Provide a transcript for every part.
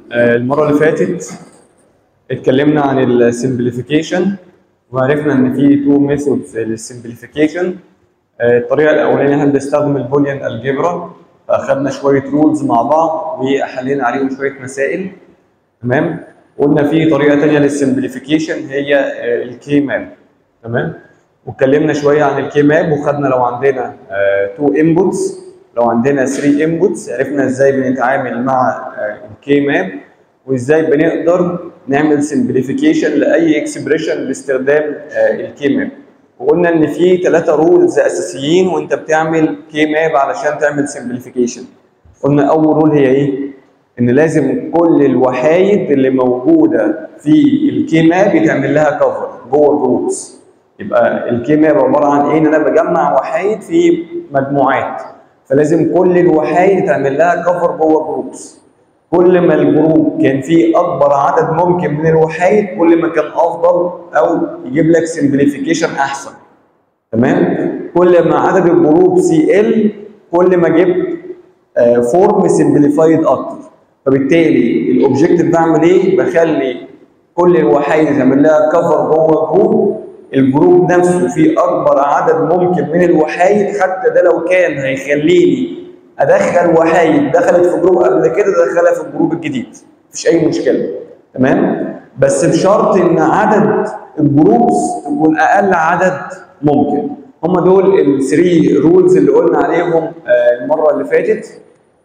آه، المرة اللي فاتت اتكلمنا عن السمبليفيكيشن وعرفنا ان في تو ميثودز للسمبليفيكيشن الطريقة الأولانية احنا بنستخدم البوليان الجبرا فأخدنا شوية رولز مع بعض وحلينا عليهم شوية مسائل تمام قلنا في طريقة تانية للسمبليفيكيشن هي الكي ماب تمام واتكلمنا شوية عن الكي ماب وخدنا لو عندنا 2 انبوتس لو عندنا 3 انبوتس عرفنا ازاي بنتعامل مع الكي ماب وازاي بنقدر نعمل سمبليفيكيشن لاي اكسبريشن باستخدام الكي ماب وقلنا ان في ثلاثه رولز اساسيين وانت بتعمل كي ماب علشان تعمل سمبليفيكيشن قلنا اول رول هي ايه ان لازم كل الوحايد اللي موجوده في الكي ماب يتعمل لها كفر جوه الجروبس يبقى الكي ماب عباره عن ايه ان انا بجمع وحايد في مجموعات فلازم كل الوحايد تعمل لها كفر جوه جروبس كل ما الجروب كان فيه اكبر عدد ممكن من الوحايد كل ما كان افضل او يجيب لك سمبليفيكيشن احسن تمام كل ما عدد الجروب سي ال كل ما جبت فورم سمبليفايد اكتر فبالتالي الاوبجيكتيف بعمل ايه بخلي كل الوحايد تعمل لها كفر جوه جروب الجروب نفسه فيه اكبر عدد ممكن من الوحايد حتى ده لو كان هيخليني ادخل وحايد دخلت في جروب قبل كده ادخلها في الجروب الجديد مفيش اي مشكله تمام بس بشرط ان عدد الجروبس تكون اقل عدد ممكن هم دول الثري رولز اللي قلنا عليهم المره اللي فاتت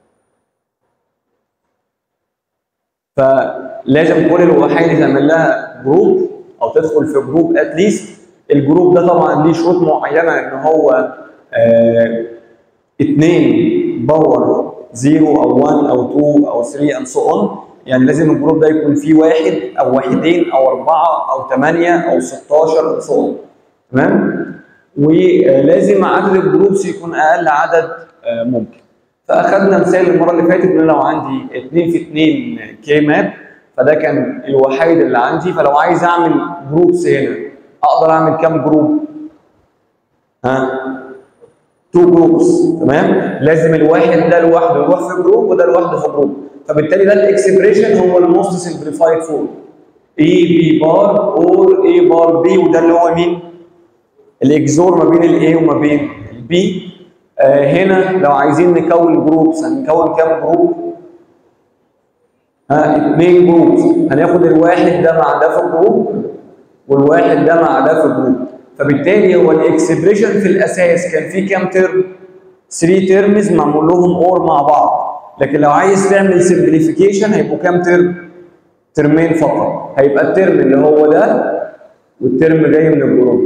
فلازم كل الوحايد تعمل لها جروب او تدخل في جروب اتليست الجروب ده طبعا ليه شروط معينه ان هو آه اثنين باور 0 او 1 او 2 او 3 اند سو اون يعني لازم الجروب ده يكون فيه واحد او واحدين او اربعه او ثمانيه او 16 اند سو اون تمام ولازم عدد الجروبس يكون اقل عدد آه ممكن فاخذنا مثال المره اللي فاتت ان لو عندي 2 في 2 كي ماب فده كان الوحيد اللي عندي فلو عايز اعمل جروبس هنا اقدر اعمل كام جروب؟ ها؟ تو جروبس تمام؟ لازم الواحد ده لوحده يروح في جروب وده لوحده في جروب فبالتالي ده الاكسبريشن هو الموست سمبليفايد فورم اي بي بار اور اي بار بي وده اللي هو مين؟ الاكزور ما بين الاي وما بين البي آه هنا لو عايزين نكون جروبس هنكون كام جروب؟ ها اثنين جروبس هناخد الواحد ده مع ده في جروب والواحد ده مع ده في جروب فبالتالي هو الاكسبريشن في الاساس كان فيه كام ترم؟ 3 ترمز معمول لهم اور مع بعض لكن لو عايز تعمل سمبليفيكيشن هيبقوا كام ترم؟ ترمين فقط هيبقى الترم اللي هو ده والترم جاي من الجروب ده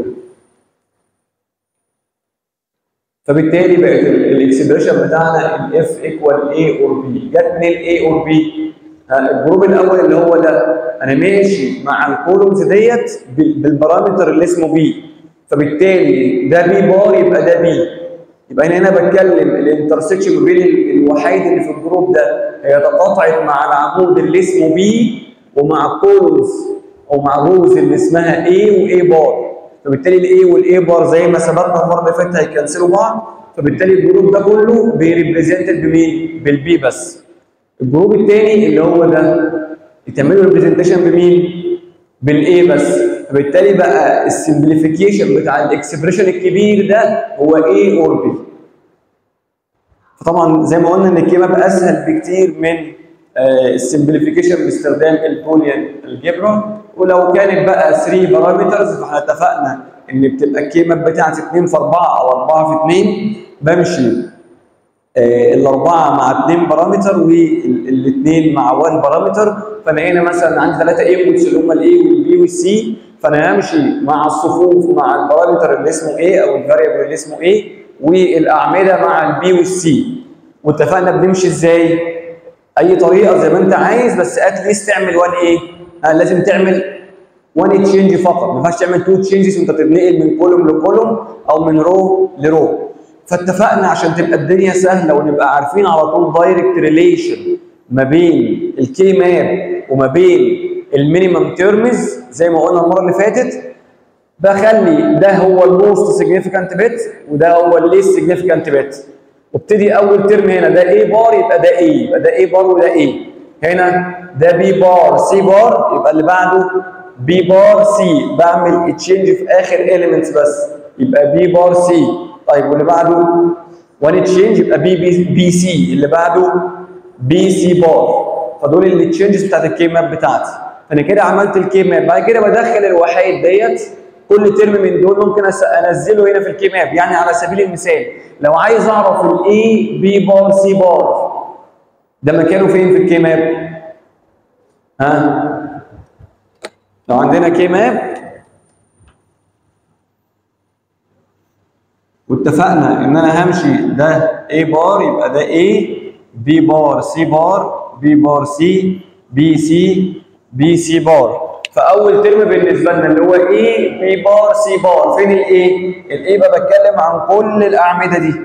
فبالتالي بقت الاكسبريشن بتاعنا الاف ايكوال اي اور بي جت من الاي اور بي الجروب الاول اللي هو ده انا ماشي مع الكولومز ديت بالبارامتر اللي اسمه بي فبالتالي ده بي بار يبقى ده بي يبقى هنا انا بتكلم الانترسكشن ما بين الوحيد اللي في الجروب ده هي تقاطعت مع العمود اللي اسمه بي ومع الكولومز او مع الروز اللي اسمها اي واي بار فبالتالي الاي والاي بار زي ما ثبتنا المره اللي فاتت هيكنسلوا بعض فبالتالي الجروب ده كله بيريبريزنتد بمين؟ بالبي بس الجروب الثاني اللي هو ده يتعملوا ريبريزنتيشن بمين؟ بالاي بس فبالتالي بقى السمبليفيكيشن بتاع الاكسبريشن الكبير ده هو اي اور بي فطبعا زي ما قلنا ان الكي ماب اسهل بكتير من السمبليفيكيشن باستخدام البوليان الجبرا ولو كانت بقى 3 بارامترز فاحنا اتفقنا ان بتبقى الكي ماب بتاعتي 2 في 4 او 4 في 2 بمشي آه الاربعه مع اثنين بارامتر والاثنين مع 1 بارامتر فانا هنا مثلا عندي ثلاثه انبوتس اللي هم الاي والبي والسي فانا همشي مع الصفوف مع البارامتر اللي اسمه ايه او الفاريبل اللي اسمه ايه والاعمده مع البي والسي واتفقنا بنمشي ازاي؟ اي طريقه زي ما انت عايز بس اتليست تعمل 1 ايه؟ آه لازم تعمل 1 تشينج فقط ما ينفعش تعمل 2 تشينجز وانت بتتنقل من كولوم لكولوم او من رو لرو فاتفقنا عشان تبقى الدنيا سهله ونبقى عارفين على طول دايركت ريليشن ما بين الكي ماب وما بين المينيمم تيرمز زي ما قلنا المره اللي فاتت بخلي ده هو الموست سيجنيفيكانت بت وده هو الليست سيجنيفيكانت بت وابتدي اول ترم هنا ده ايه بار يبقى ده ايه يبقى ده ايه بار وده ايه هنا ده بي بار سي بار يبقى اللي بعده بي بار سي بعمل تشينج في اخر اليمنتس بس يبقى بي بار سي طيب واللي بعده وان تشينج يبقى بي بي بي سي اللي بعده بي سي بار فدول التشينجز بتاعت الكي ماب بتاعتي فانا كده عملت الكي ماب بعد كده بدخل الوحيد ديت كل ترم من دول ممكن أس- انزله هنا في الكي ماب يعني على سبيل المثال لو عايز اعرف الاي بي بار سي بار ده مكانه فين في الكي ماب ها لو عندنا كي ماب واتفقنا ان انا همشي ده A بار يبقى ده A B بار C بار B بار C B C B C بار فاول ترم بالنسبه لنا اللي هو A B بار C بار فين ال A؟ ال A بقى بتكلم عن كل الاعمده دي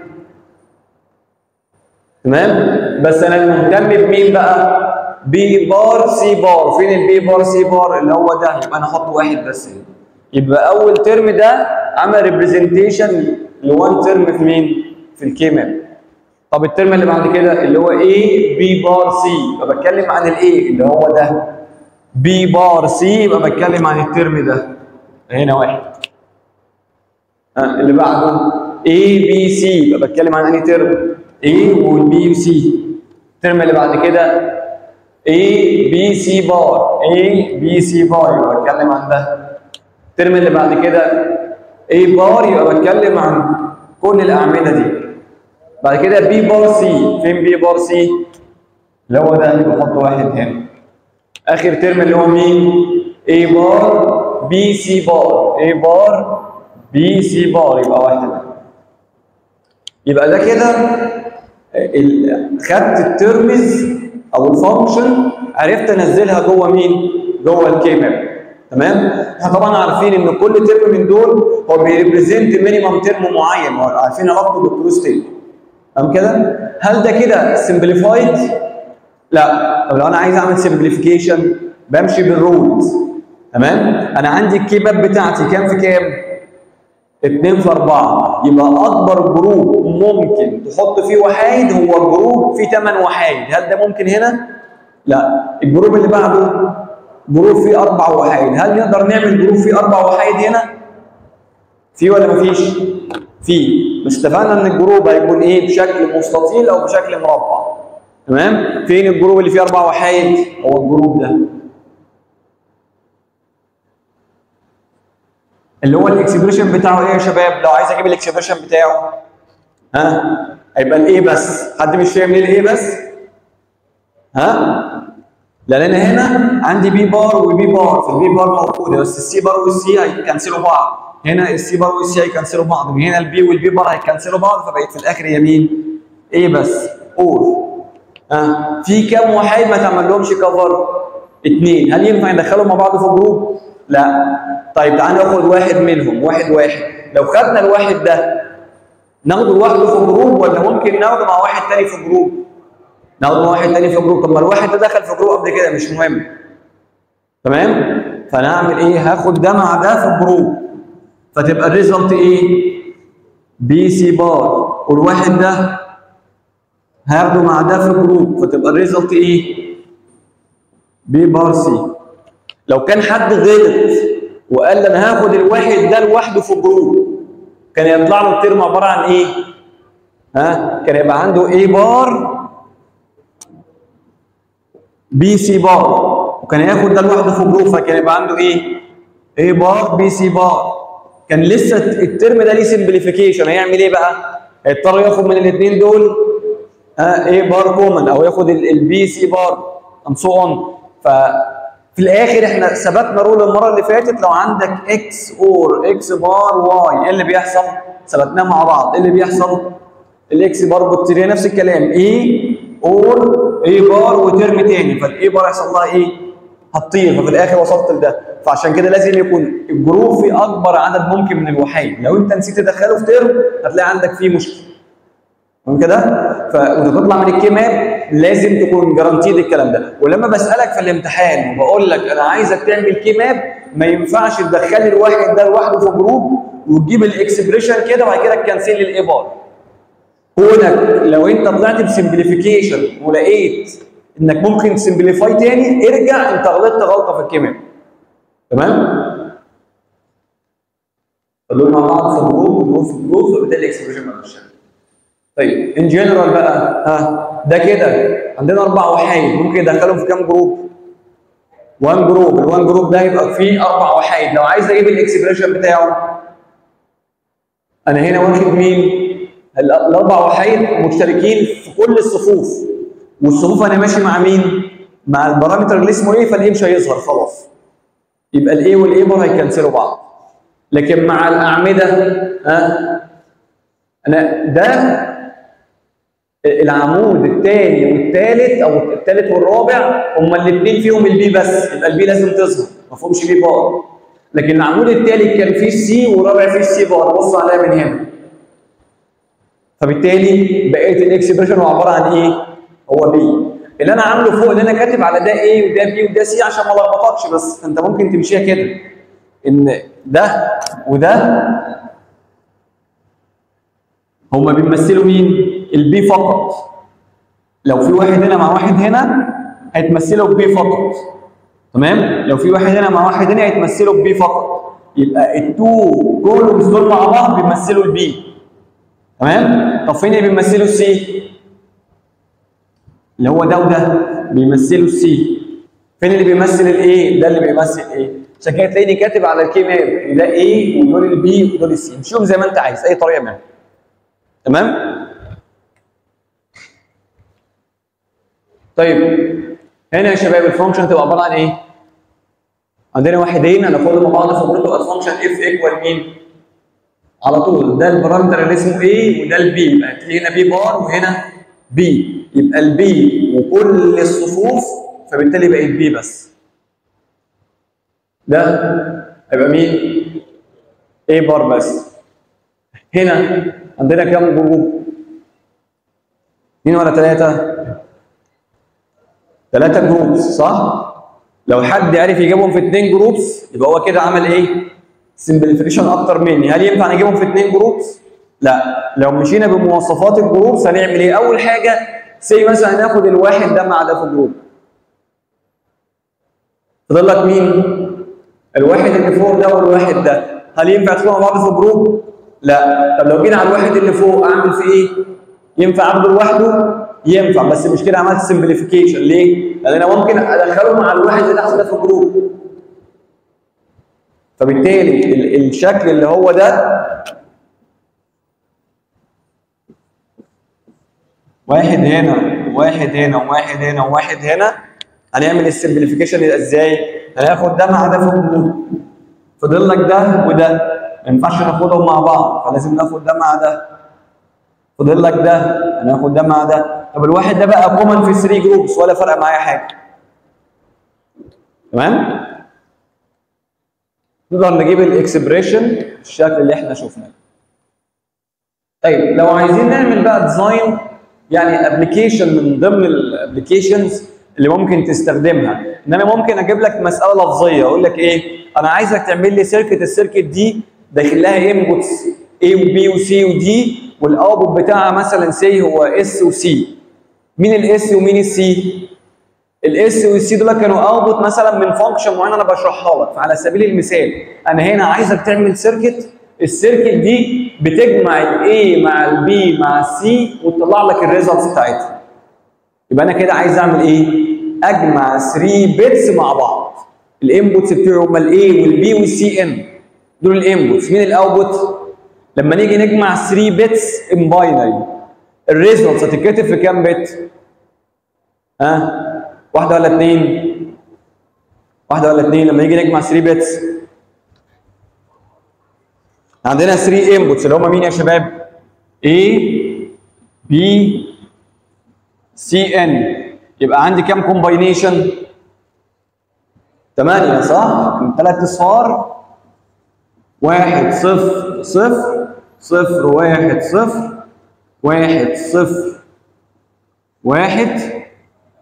تمام بس انا المهتم بمين بقى بي بار سي بار فين البي بار سي بار اللي هو ده يبقى انا احط واحد بس هنا يبقى اول ترم ده عمل ريبريزنتيشن لوان ترم في مين في الكي ماب طب الترم اللي بعد كده اللي هو ايه بي بار سي يبقى بتكلم عن الايه اللي هو ده بي بار سي يبقى بتكلم عن الترم ده هنا واحد ها اللي بعده اي بي سي يبقى بتكلم عن انهي ترم اي والبي سي الترم اللي بعد كده اي بي سي بار اي بي سي بار يبقى بتكلم عن ده الترم اللي بعد كده اي بار يبقى بتكلم عن كل الاعمده دي بعد كده بي بار سي فين بي بار سي اللي هو ده اللي بحط واحد هنا اخر ترم اللي هو مين اي بار بي سي بار اي بار بي سي بار يبقى واحد يبقى ده كده ال- خدت الترمز او الفانكشن عرفت انزلها جوه مين جوه الكي ماب تمام احنا طبعا عارفين ان كل ترم من دول هو بيريبريزنت مينيمم ترم معين عارفين علاقته بالكروس تيبل تمام كده هل ده كده سمبليفايد لا طب لو انا عايز اعمل سمبليفيكيشن بمشي بالرولز تمام انا عندي الكيباب بتاعتي كام في كام 2 في 4 يبقى اكبر جروب ممكن تحط فيه وحايد هو جروب فيه 8 وحايد هل ده ممكن هنا لا الجروب اللي بعده جروب فيه اربع وحايد هل نقدر نعمل جروب فيه اربع وحايد هنا في ولا مفيش في بس اتفقنا ان الجروب هيكون ايه بشكل مستطيل او بشكل مربع تمام فين الجروب اللي فيه اربع وحايد هو الجروب ده اللي هو الاكسبريشن بتاعه ايه يا شباب لو عايز اجيب الاكسبريشن بتاعه ها هيبقى الايه بس حد مش فاهم ليه الايه بس ها لان انا هنا عندي بي بار وبي بار فالبي بار موجوده بس السي بار والسي هيكنسلوا بعض هنا السي بار والسي هيكنسلوا بعض من هنا البي والبي بار هيكنسلوا بعض فبقيت في الاخر هي مين ايه بس اور ها في كام وحيد ما تعمل لهمش كفر اثنين هل ينفع ندخلهم مع بعض في جروب لا طيب تعال ناخد واحد منهم واحد واحد لو خدنا الواحد ده ناخده لوحده في جروب ولا ممكن ناخده مع واحد تاني في جروب ناخده مع واحد تاني في جروب طب ما الواحد ده دخل في جروب قبل كده مش مهم تمام فانا هعمل ايه هاخد ده مع ده في جروب فتبقى الريزلت ايه بي سي بار والواحد ده هاخده مع ده في جروب فتبقى الريزلت ايه بي بار سي لو كان حد غلط وقال لي انا هاخد الواحد ده لوحده في جروب كان يطلع له الترم عباره عن ايه ها كان يبقى عنده اي بار بي سي بار وكان ياخد ده لوحده في جروب فكان يبقى عنده ايه اي بار بي سي بار كان لسه الترم ده ليه سمبليفيكيشن هيعمل ايه بقى هيضطر ياخد من الاثنين دول ها اي بار كومن او ياخد البي سي بار and so on ففي الاخر احنا ثبتنا رول المره اللي فاتت لو عندك اكس اور اكس بار واي ايه اللي بيحصل؟ ثبتناه مع بعض ايه اللي بيحصل؟ الاكس بار بتطير نفس الكلام اي اور اي بار وترم تاني فالاي بار يحصل لها ايه؟ هتطير ففي الاخر وصلت لده فعشان كده لازم يكون الجروب فيه اكبر عدد ممكن من الوحيد لو انت نسيت تدخله في ترم هتلاقي عندك فيه مشكله تمام كده؟ فانت تطلع من الكي ماب لازم تكون جرانتيد الكلام ده، ولما بسالك في الامتحان وبقول لك انا عايزك تعمل كي ماب ما ينفعش تدخلي الواحد ده لوحده في جروب وتجيب الاكسبريشن كده وبعد كده تكنسل لي الاي بار. هنا لو انت طلعت بسمبليفيكيشن ولقيت انك ممكن تسمبليفاي تاني ارجع انت غلطت غلطه في الكيمياء تمام فدول مع بعض في جروب ودول في جروب فبالتالي الاكسبريشن ما مش طيب ان جنرال بقى ها ده كده عندنا اربع وحايد ممكن يدخلهم في كام جروب؟ 1 جروب ال 1 جروب ده يبقى فيه اربع وحايد لو عايز اجيب الاكسبريشن بتاعه انا هنا واخد مين؟ ال- الاربع وحايد مشتركين في كل الصفوف والصفوف انا ماشي مع مين؟ مع البارامتر اللي اسمه ايه فالايه مش هيظهر خلاص يبقى الايه والايه بار هيكنسلوا بعض لكن مع الاعمده ها انا ده العمود الثاني والثالث او الثالث والرابع هما الاثنين فيهم البي بس يبقى البي لازم تظهر ما فيهمش بي بار لكن العمود الثالث كان فيه السي والرابع فيه السي بار بص عليها من هنا فبالتالي بقيه الاكسبريشن هو عباره عن ايه؟ هو بي اللي انا عامله فوق اللي انا كاتب على ده ايه وده بي وده سي عشان ما لخبطكش بس انت ممكن تمشيها كده ان ده وده هما بيمثلوا مين؟ البي فقط. لو في واحد هنا مع واحد هنا هيتمثلوا ببي فقط. تمام؟ لو في واحد هنا مع واحد هنا هيتمثلوا ببي فقط. يبقى التو كولومز دول مع بعض بيمثلوا البي. تمام؟ طب فين اللي بيمثلوا السي؟ اللي هو ده وده بيمثلوا السي. فين اللي بيمثل الايه؟ ده اللي بيمثل ايه؟ عشان كده تلاقيني كاتب على الكي ماب ده ايه ودول البي ودول السي. مشيهم زي ما انت عايز اي طريقه منهم. تمام طيب هنا يا شباب الفانكشن تبقى عباره عن ايه عندنا واحدين هناخدهم مع بعض في جروب الفانكشن اف ايكوال مين على طول ده البارامتر اللي اسمه ايه وده البي يبقى في هنا بي بار وهنا بي يبقى البي وكل الصفوف فبالتالي بقت بي بس ده هيبقى مين ايه بار بس هنا عندنا كام جروب؟ اثنين ولا ثلاثة؟ ثلاثة جروبس صح؟ لو حد عرف يجيبهم في اثنين جروبس يبقى هو كده عمل ايه؟ سمبليفيكيشن اكتر مني، هل ينفع نجيبهم في اثنين جروبس؟ لا، لو مشينا بمواصفات الجروبس هنعمل ايه؟ أول حاجة سي مثلا هناخد الواحد ده مع ده في جروب. فاضل لك مين؟ الواحد اللي فوق ده والواحد ده، هل ينفع تكونوا مع بعض في جروب؟ لا طب لو جينا على الواحد اللي فوق اعمل فيه ايه؟ ينفع اخده لوحده؟ ينفع بس مش كده عملت سمبليفيكيشن ليه؟ لان انا ممكن ادخله مع الواحد اللي تحت ده في جروب فبالتالي ال- الشكل اللي هو ده واحد هنا واحد هنا وواحد هنا وواحد هنا هنعمل السمبليفيكيشن ازاي؟ هناخد ده مع ده في جروب فاضل لك ده وده ما ينفعش ناخدهم مع بعض فلازم ناخد ده مع ده فاضل لك ده هناخد ده مع ده طب الواحد ده بقى كومن في 3 جروبس ولا فرق معايا حاجه تمام نقدر نجيب الاكسبريشن بالشكل اللي احنا شفناه طيب لو عايزين نعمل بقى ديزاين يعني ابلكيشن من ضمن الابلكيشنز اللي ممكن تستخدمها ان انا ممكن اجيب لك مساله لفظيه اقول لك ايه انا عايزك تعمل لي سيركت السيركت دي داخل لها انبوتس A وبي وسي ودي والاوتبوت بتاعها مثلا سي هو اس وسي مين الاس ومين السي الاس والسي دول كانوا اوتبوت مثلا من فانكشن معين انا بشرحها لك فعلى سبيل المثال انا هنا عايزك تعمل سيركت السيركت دي بتجمع الاي مع البي مع السي وتطلع لك الريزلتس بتاعتها يبقى انا كده عايز اعمل ايه اجمع 3 بيتس مع بعض الانبوتس بتوعي هم الاي والبي والسي ان دول الانبوتس مين الاوتبوت لما نيجي نجمع 3 بيتس ان باينري الريزلتس هتتكتب في كام بت ها واحده ولا اثنين واحده ولا اثنين لما نيجي نجمع 3 بيتس عندنا 3 انبوتس اللي هم مين يا شباب A B C N يبقى عندي كام كومباينيشن 8 صح من ثلاث اصفار واحد صفر صفر صفر واحد صفر واحد صفر واحد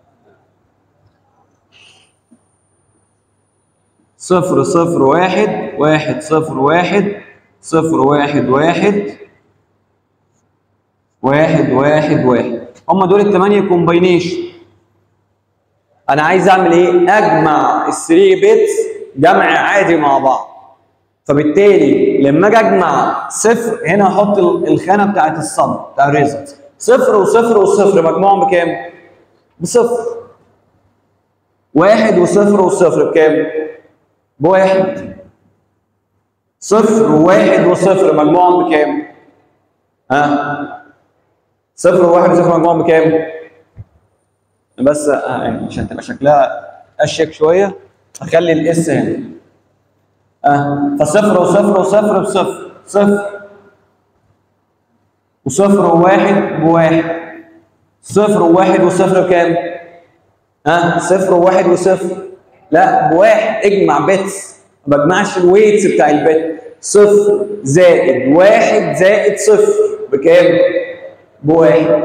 صفر صفر واحد واحد صفر واحد صفر واحد واحد واحد واحد واحد هم دول الثمانية كومباينيشن انا عايز اعمل ايه اجمع ال 3 بيتس جمع عادي مع بعض فبالتالي لما اجي اجمع صفر هنا احط ال- الخانه بتاعت الصم بتاع الريزلت صفر وصفر وصفر مجموعهم بكام؟ بصفر واحد وصفر وصفر بكام؟ بواحد صفر وواحد وصفر مجموعهم بكام؟ ها؟ صفر وواحد وصفر مجموعهم بكام؟ بس آه، يعني عشان تبقى شكلها اشيك شويه اخلي الاس هنا اه فصفر وصفر وصفر بصفر صفر وصفر وواحد بواحد صفر وواحد وصفر بكام؟ ها صفر وواحد وصفر لا بواحد اجمع بيتس ما بجمعش الويتس بتاع البت صفر زائد واحد زائد صفر بكام؟ بواحد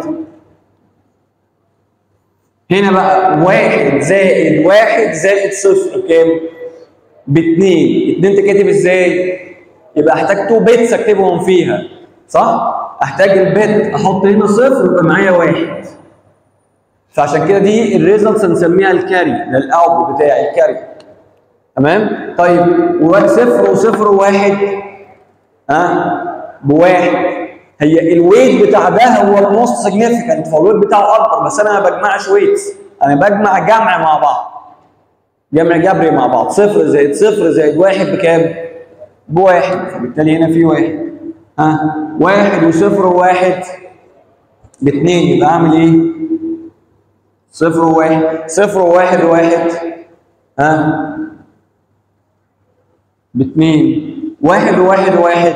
هنا بقى واحد زائد واحد زائد صفر بكام؟ باتنين اتنين تكتب ازاي؟ يبقى احتاج تو بيتس اكتبهم فيها صح؟ احتاج البت احط هنا صفر يبقى معايا واحد فعشان كده دي الريزلتس هنسميها الكاري ده الاوتبوت بتاعي الكاري تمام؟ طيب و- صفر وصفر وواحد ها بواحد هي الويت بتاع ده هو الموست سيجنيفيكانت فالويت بتاعه اكبر بس انا ما بجمعش ويتس انا بجمع جمع مع بعض جمع جبري مع بعض صفر زائد صفر زائد واحد بكام؟ بواحد فبالتالي هنا في واحد ها واحد وصفر وواحد باثنين يبقى اعمل ايه؟ صفر وواحد صفر وواحد وواحد ها باثنين واحد وواحد وواحد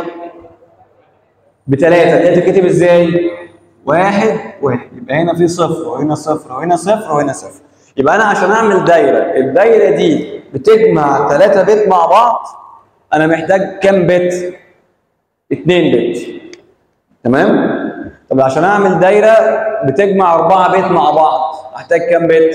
بثلاثة دي تتكتب ازاي؟ واحد واحد يبقى هنا في صفر وهنا صفر وهنا صفر وهنا صفر يبقى انا عشان اعمل دايرة الدايرة دي بتجمع ثلاثة بت مع بعض انا محتاج كام بت؟ اتنين بت تمام؟ طب عشان اعمل دايرة بتجمع أربعة بت مع بعض احتاج كام بت؟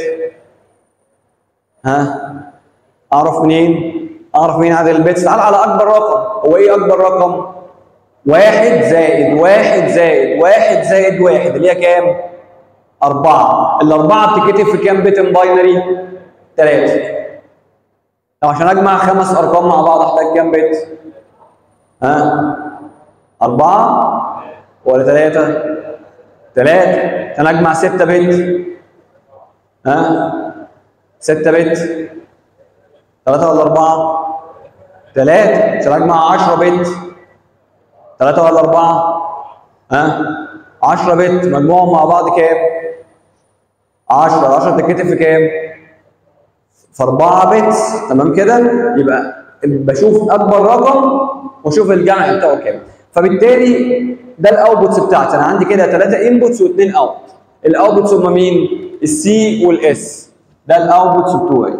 ها؟ اعرف منين؟ اعرف مين عدد البيتس تعال على اكبر رقم هو ايه اكبر رقم؟ واحد زائد واحد زائد واحد زائد واحد اللي هي كام؟ أربعة الأربعة بتتكتب في كام بت باينري؟ ثلاثة طب عشان أجمع خمس أرقام مع بعض أحتاج كام بت؟ ها؟ أربعة ولا ثلاثة؟ ثلاثة عشان أجمع ستة بت ها؟ ستة بت ثلاثة ولا أربعة؟ ثلاثة عشان أجمع 10 بت ثلاثة ولا أربعة؟ ها؟ 10 بت مجموعهم مع بعض كام؟ 10 10 بتتكتب في كام؟ في 4 بتس تمام كده؟ يبقى بشوف أكبر رقم واشوف الجمع بتاعه كام فبالتالي ده الاوتبوتس بتاعتي انا عندي كده ثلاثة انبوتس واثنين اوت الاوتبوتس هم مين؟ السي والاس ده الاوتبوتس بتوعي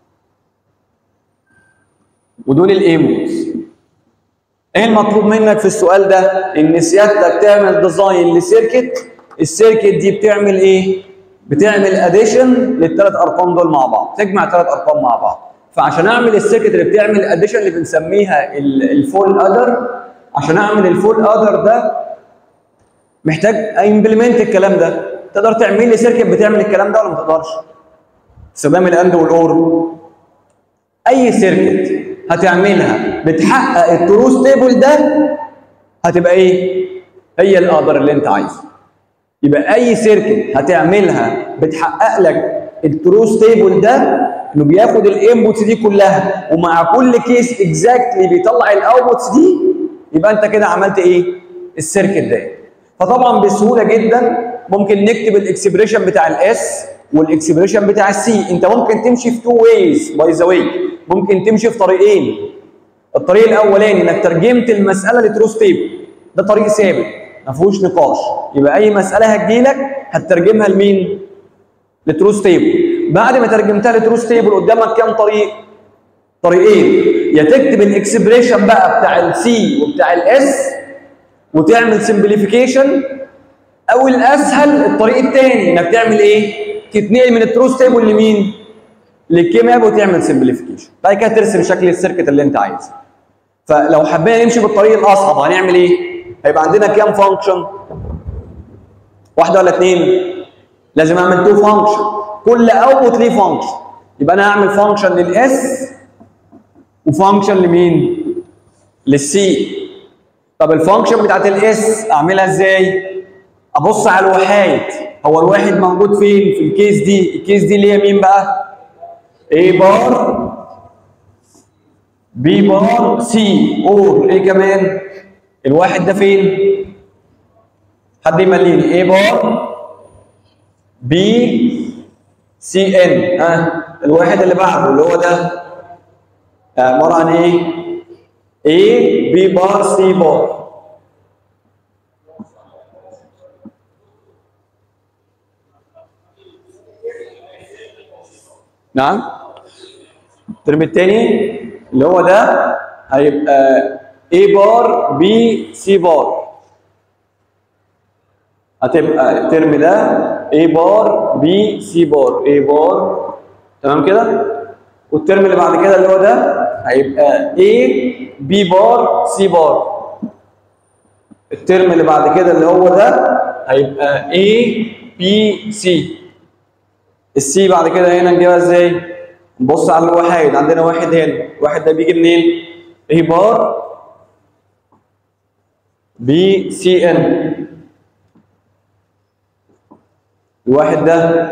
ودول الانبوتس ايه المطلوب منك في السؤال ده؟ ان سيادتك تعمل ديزاين لسيركت السيركت دي بتعمل ايه؟ بتعمل اديشن للثلاث ارقام دول مع بعض، تجمع ثلاث ارقام مع بعض. فعشان اعمل السيركت اللي بتعمل اديشن اللي بنسميها ال- الفول ادر عشان اعمل الفول ادر ده محتاج امبلمنت الكلام ده. تقدر تعمل لي سيركت بتعمل الكلام ده ولا ما تقدرش؟ استخدام الاند والاور اي سيركت هتعملها بتحقق التروث تيبل ده هتبقى ايه؟ هي الاقدر اللي انت عايزه. يبقى اي سيركت هتعملها بتحقق لك التروث تيبل ده انه بياخد الانبوتس دي كلها ومع كل كيس اكزاكتلي بيطلع الاوتبوتس دي يبقى انت كده عملت ايه؟ السيركت ده. فطبعا بسهوله جدا ممكن نكتب الاكسبريشن بتاع الاس والاكسبريشن بتاع السي انت ممكن تمشي في تو ويز باي ذا واي ممكن تمشي في طريقين الطريق الاولاني انك ترجمت المساله لتروث تيبل ده طريق ثابت ما فيهوش نقاش يبقى اي مساله هتجيلك هتترجمها لمين لتروث تيبل بعد ما ترجمتها لتروث تيبل قدامك كام طريق طريقين يا تكتب الاكسبريشن بقى بتاع السي وبتاع الاس وتعمل سمبليفيكيشن او الاسهل الطريق الثاني انك تعمل ايه تتنقل من التروث تيبل لمين للكيماب وتعمل سمبليفيكيشن بعد كده ترسم شكل السيركت اللي انت عايزه فلو حبينا نمشي بالطريق الاصعب هنعمل ايه هيبقى عندنا كام فانكشن واحده ولا اثنين لازم اعمل تو فانكشن كل اوتبوت ليه فانكشن يبقى انا هعمل فانكشن للاس وفانكشن لمين للسي طب الفانكشن بتاعت الاس اعملها ازاي ابص على الوحايد هو الواحد موجود فين في الكيس دي الكيس دي اللي هي مين بقى A بار B بار C اور ايه كمان الواحد ده فين حد يمليني A بار B C N ها الواحد اللي بعده اللي هو ده عباره عن ايه A B بار C بار نعم الترم الثاني اللي هو ده هيبقى A بار B C بار هتبقى الترم ده A بار B C بار A بار تمام كده والترم اللي بعد كده اللي هو ده هيبقى A B بار C بار الترم اللي بعد كده اللي هو ده هيبقى A B C السي بعد كده هنا نجيبها ازاي؟ نبص على الوحيد عندنا واحد هنا الواحد ده بيجي منين؟ اي بار بي سي ان الواحد ده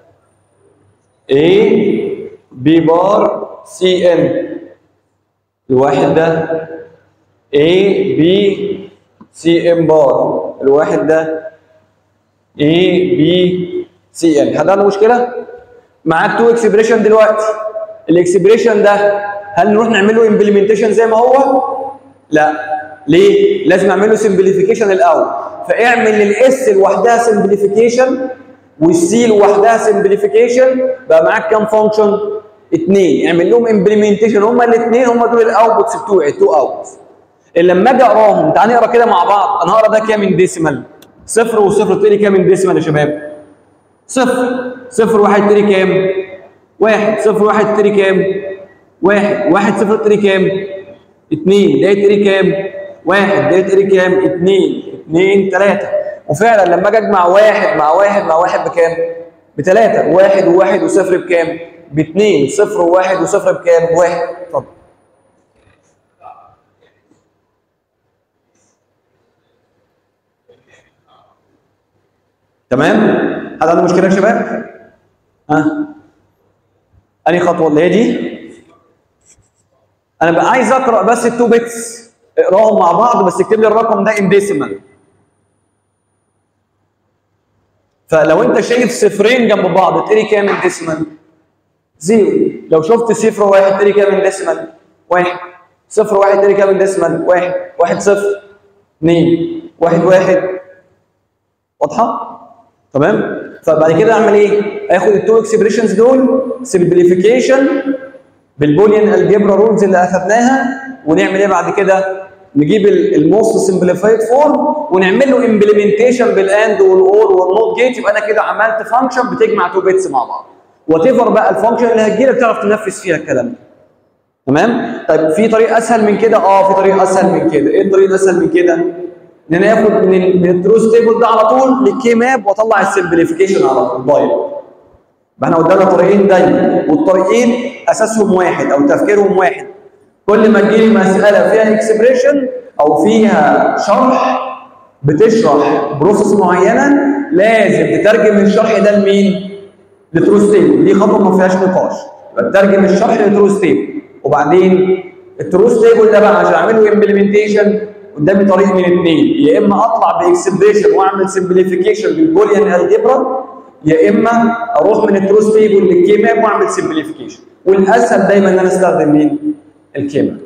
اي بي بار سي ان الواحد ده اي بي سي ام بار الواحد ده اي بي سي ان حد عنده مشكله معاك تو اكسبريشن دلوقتي الاكسبريشن ده هل نروح نعمل له امبلمنتيشن زي ما هو لا ليه لازم اعمل له سمبليفيكيشن الاول فاعمل للاس لوحدها سمبليفيكيشن والسي لوحدها سمبليفيكيشن بقى معاك كام فانكشن اثنين اعمل لهم امبلمنتيشن هما الاثنين هما دول الاوتبوتس بتوعي التو اوتبوتس لما اجي اقراهم تعالى نقرا كده مع بعض انا هقرا ده كام من ديسيمال صفر وصفر تقولي كام من ديسيمال يا شباب صفر صفر واحد تري كام؟ واحد صفر واحد تري كام؟ واحد واحد صفر تري كام؟ اتنين ده تري كام؟ واحد ده تري كام؟ اتنين اتنين تلاتة وفعلا لما اجي اجمع واحد مع واحد مع واحد بكام؟ بتلاتة واحد وواحد وصفر بكام؟ باتنين صفر وواحد وصفر بكام؟ واحد اتفضل تمام؟ حد عنده مشكله يا شباب؟ ها؟ انهي خطوه اللي هي دي؟ انا بقى عايز اقرا بس التو بيتس اقراهم مع بعض بس اكتب لي الرقم ده ان ديسيمال فلو انت شايف صفرين جنب بعض تقري كام ان ديسيمال؟ زيرو لو شفت صفر واحد تقري كام ان ديسيمال؟ واحد صفر واحد تقري كام ان ديسيمال؟ واحد واحد صفر اثنين واحد واحد واضحه؟ تمام فبعد كده اعمل ايه اخد التو اكسبريشنز دول سمبليفيكيشن بالبوليان الجبرا رولز اللي اخذناها ونعمل ايه بعد كده نجيب الموست سمبليفايد فورم ونعمل له امبلمنتيشن بالاند والاور والنوت جيت يبقى انا كده عملت فانكشن بتجمع تو بيتس مع بعض وات ايفر بقى الفانكشن اللي هتجيلك تعرف تنفذ فيها الكلام ده تمام طيب في طريقه اسهل من كده اه في طريقه اسهل من كده ايه الطريقه الاسهل من كده ان انا اخد من من التروث تيبل ده على طول للكي ماب واطلع السمبليفيكيشن على طول دايركت احنا قدامنا طريقين دايما والطريقين اساسهم واحد او تفكيرهم واحد كل ما تجيلي مساله فيها اكسبريشن او فيها شرح بتشرح بروسيس معينه لازم تترجم الشرح ده لمين؟ لتروث تيبل دي خطوه ما فيهاش نقاش يبقى تترجم الشرح لتروث تيبل وبعدين التروث تيبل ده بقى عشان اعمل له امبلمنتيشن قدامي طريق من اثنين يا اما اطلع باكسبريشن واعمل سمبليفيكيشن بالبوليان الجبرا يا اما اروح من التروث تيبل للكي ماب واعمل سمبليفيكيشن والاسهل دايما ان انا استخدم مين؟ الكي ماب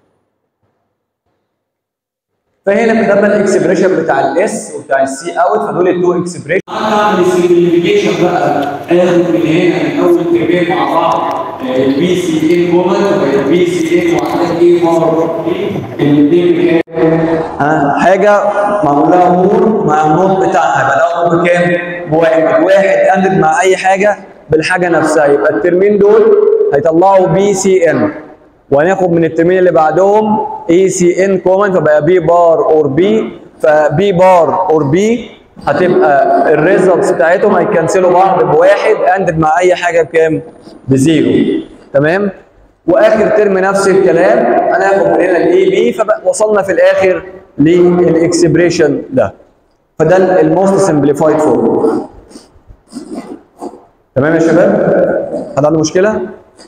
فهنا كتبنا الاكسبريشن بتاع الاس وبتاع السي اوت فدول التو اكسبريشن اعمل السمبليفيكيشن بقى اخد من هنا من اول ترمين مع بعض البي سي ان كومنت البي سي ان وعندك ايه مره الاثنين بكام؟ ها حاجه معمول لها نور مع النوت بتاعها يبقى لها نور بكام؟ بواحد واحد اندد مع اي حاجه بالحاجه نفسها يبقى الترمين دول هيطلعوا بي سي ان وهناخد من الترمين اللي بعدهم اي سي ان كومنت فبقى بي بار اور بي فبي بار اور بي هتبقى الريزلتس بتاعتهم هيكنسلوا بعض بواحد اندد مع اي حاجه بكام؟ بزيرو تمام؟ واخر ترم نفس الكلام هناخد من هنا الاي بي فوصلنا في الاخر للاكسبريشن ده فده الموست سمبليفايد فورم تمام يا شباب؟ حد عنده مشكله؟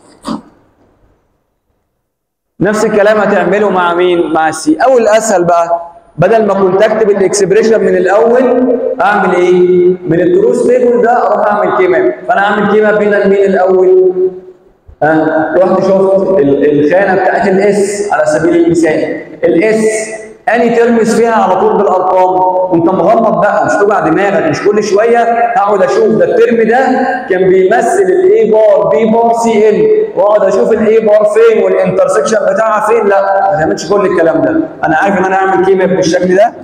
نفس الكلام هتعمله مع مين؟ مع السي او الاسهل بقى بدل ما كنت اكتب الاكسبريشن من الاول اعمل ايه؟ من التروس تيبل ده اروح اعمل كي ماب فانا اعمل كي ماب هنا لمين الاول؟ ها رحت شفت الخانه بتاعت الاس على سبيل المثال الاس اني ترمز فيها على طول بالارقام وانت مغمض بقى مش توجع دماغك مش كل شويه هقعد اشوف ده الترم ده كان بيمثل الاي بار بي بار سي ان واقعد اشوف الاي بار فين والانترسكشن بتاعها فين لا ما تعملش كل الكلام ده انا عارف ان انا اعمل كي ماب بالشكل ده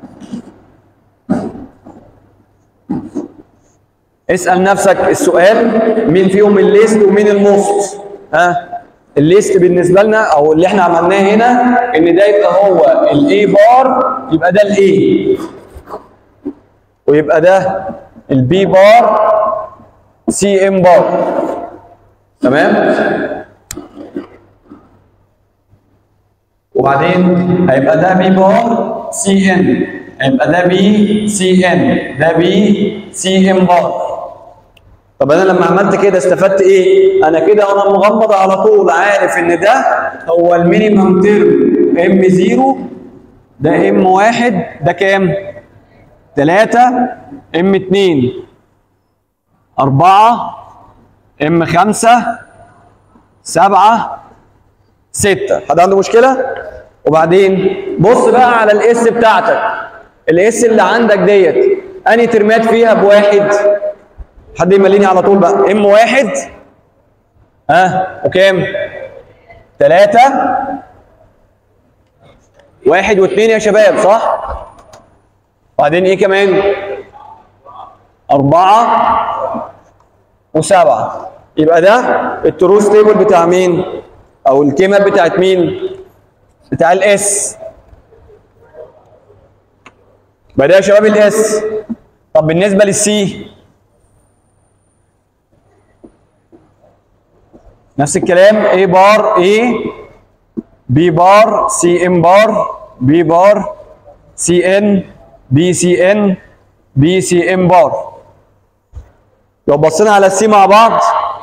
اسال نفسك السؤال مين فيهم الليست ومين الموست ها الليست بالنسبه لنا او اللي احنا عملناه هنا ان ده يبقى هو الاي بار يبقى ده الاي ويبقى ده البي بار سي ام بار تمام وبعدين هيبقى ده بي بار سي ان هيبقى ده بي سي ان ده بي سي ام بار طب انا لما عملت كده استفدت ايه؟ انا كده وانا مغمض على طول عارف ان ده هو المينيمم ترم ام 0 ده ام 1 ده كام؟ 3 ام 2 4 ام 5 7 6 حد عنده مشكله؟ وبعدين بص بقى على الاس بتاعتك الاس اللي عندك ديت انهي ترمات فيها بواحد حد يمليني على طول بقى ام واحد ها أه؟ وكام؟ ثلاثة واحد واثنين يا شباب صح؟ وبعدين ايه كمان؟ أربعة وسبعة يبقى ده التروس تيبل بتاع مين؟ أو الكيمة بتاعت مين؟ بتاع الاس يبقى ده يا شباب الاس طب بالنسبة للسي نفس الكلام A بار A B بار C M بار B بار C N B C N B C M بار لو بصينا على السي مع بعض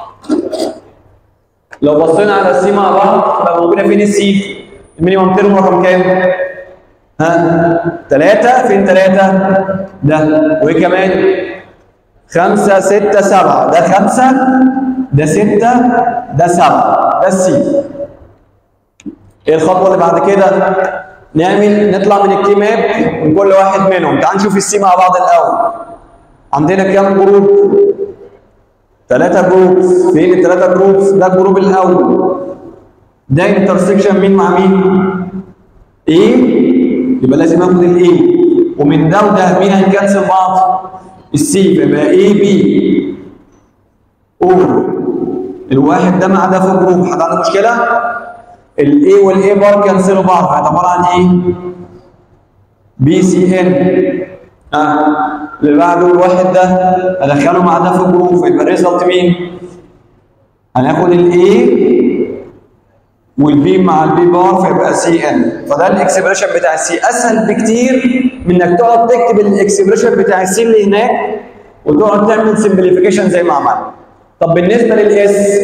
لو بصينا على السي مع بعض تبقى موجوده فين السي؟ المينيمم تيرم رقم كام؟ ها؟ ثلاثة فين ثلاثة؟ ده وإيه كمان؟ خمسة ستة سبعة ده خمسة ده ستة ده سبعة ده السي ايه الخطوة اللي بعد كده؟ نعمل نطلع من الكي ماب من كل واحد منهم تعال نشوف السي مع بعض الأول عندنا كام جروب؟ ثلاثة جروبس فين الثلاثة جروبس؟ ده الجروب الأول ده انترسكشن مين مع مين؟ ايه؟ يبقى لازم اخد الايه ومن ده وده مين هنكنسل بعض؟ السي فيبقى اي بي او الواحد ده مع ده في الجروب حد عنده مشكله؟ الاي والاي بار كنسلوا بعض عباره عن ايه؟ بي سي ان اه اللي بعده الواحد ده ادخله مع ده في الجروب فيبقى الريزلت مين؟ هناخد الاي والبي مع البي بار فيبقى سي ان فده الاكسبريشن بتاع السي اسهل بكتير من انك تقعد تكتب الاكسبريشن بتاع السي اللي هناك وتقعد تعمل سمبليفيكيشن زي ما عملنا طب بالنسبه للاس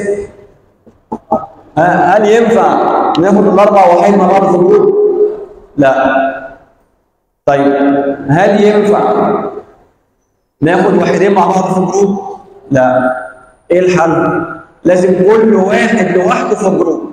هل ينفع ناخد الاربع وحيد مع بعض في الجروب؟ لا طيب هل ينفع ناخد واحدين مع بعض في الجروب؟ لا ايه الحل؟ لازم كل واحد لوحده في الجروب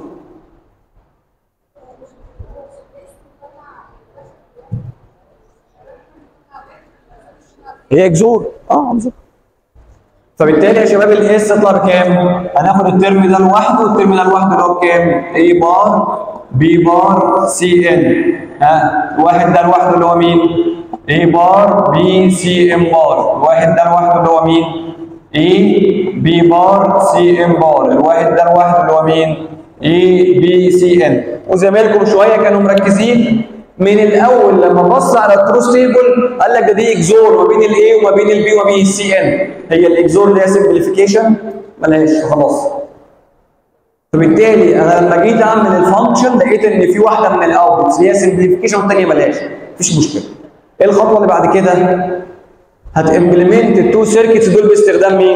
هي جذور اه بالظبط فبالتالي يا شباب الاس تطلع بكام؟ هناخد الترم ده لوحده والترم ده لوحده اللي هو بكام؟ اي بار بي بار سي ان ها الواحد ده لوحده اللي هو مين؟ اي بار بي سي ام بار الواحد ده لوحده اللي هو مين؟ اي بي بار سي ام بار الواحد ده لوحده اللي هو مين؟ اي بي سي ان وزمايلكم شويه كانوا مركزين من الاول لما بص على التروس تيبل قال لك ده دي اكزور ما بين الاي وما بين البي وما بين السي ان هي الاكزور اللي هي سمبليفيكيشن ملهاش خلاص فبالتالي انا لما جيت اعمل الفانكشن لقيت ان في واحده من الاوتبوتس اللي هي سمبليفيكيشن والثانيه ملهاش مفيش مشكله ايه الخطوه اللي بعد كده هتمبلمنت التو سيركتس دول باستخدام مين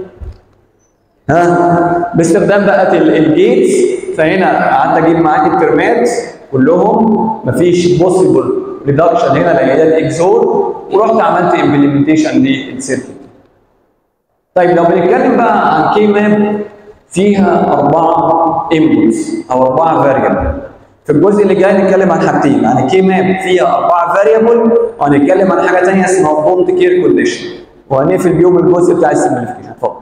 ها باستخدام بقى الجيتس فهنا قعدت اجيب معاك الترمات كلهم مفيش بوسيبل ريدكشن هنا لان ده الاكزور ورحت عملت امبلمنتيشن للسيركت طيب لو بنتكلم بقى عن كي ماب فيها اربعه انبوتس او اربعه فاريبل في الجزء اللي جاي نتكلم عن حاجتين يعني كي ماب فيها اربعه فاريبل وهنتكلم عن حاجه ثانيه اسمها بونت كير كونديشن وهنقفل بيهم الجزء بتاع السمبليفيكيشن اتفضل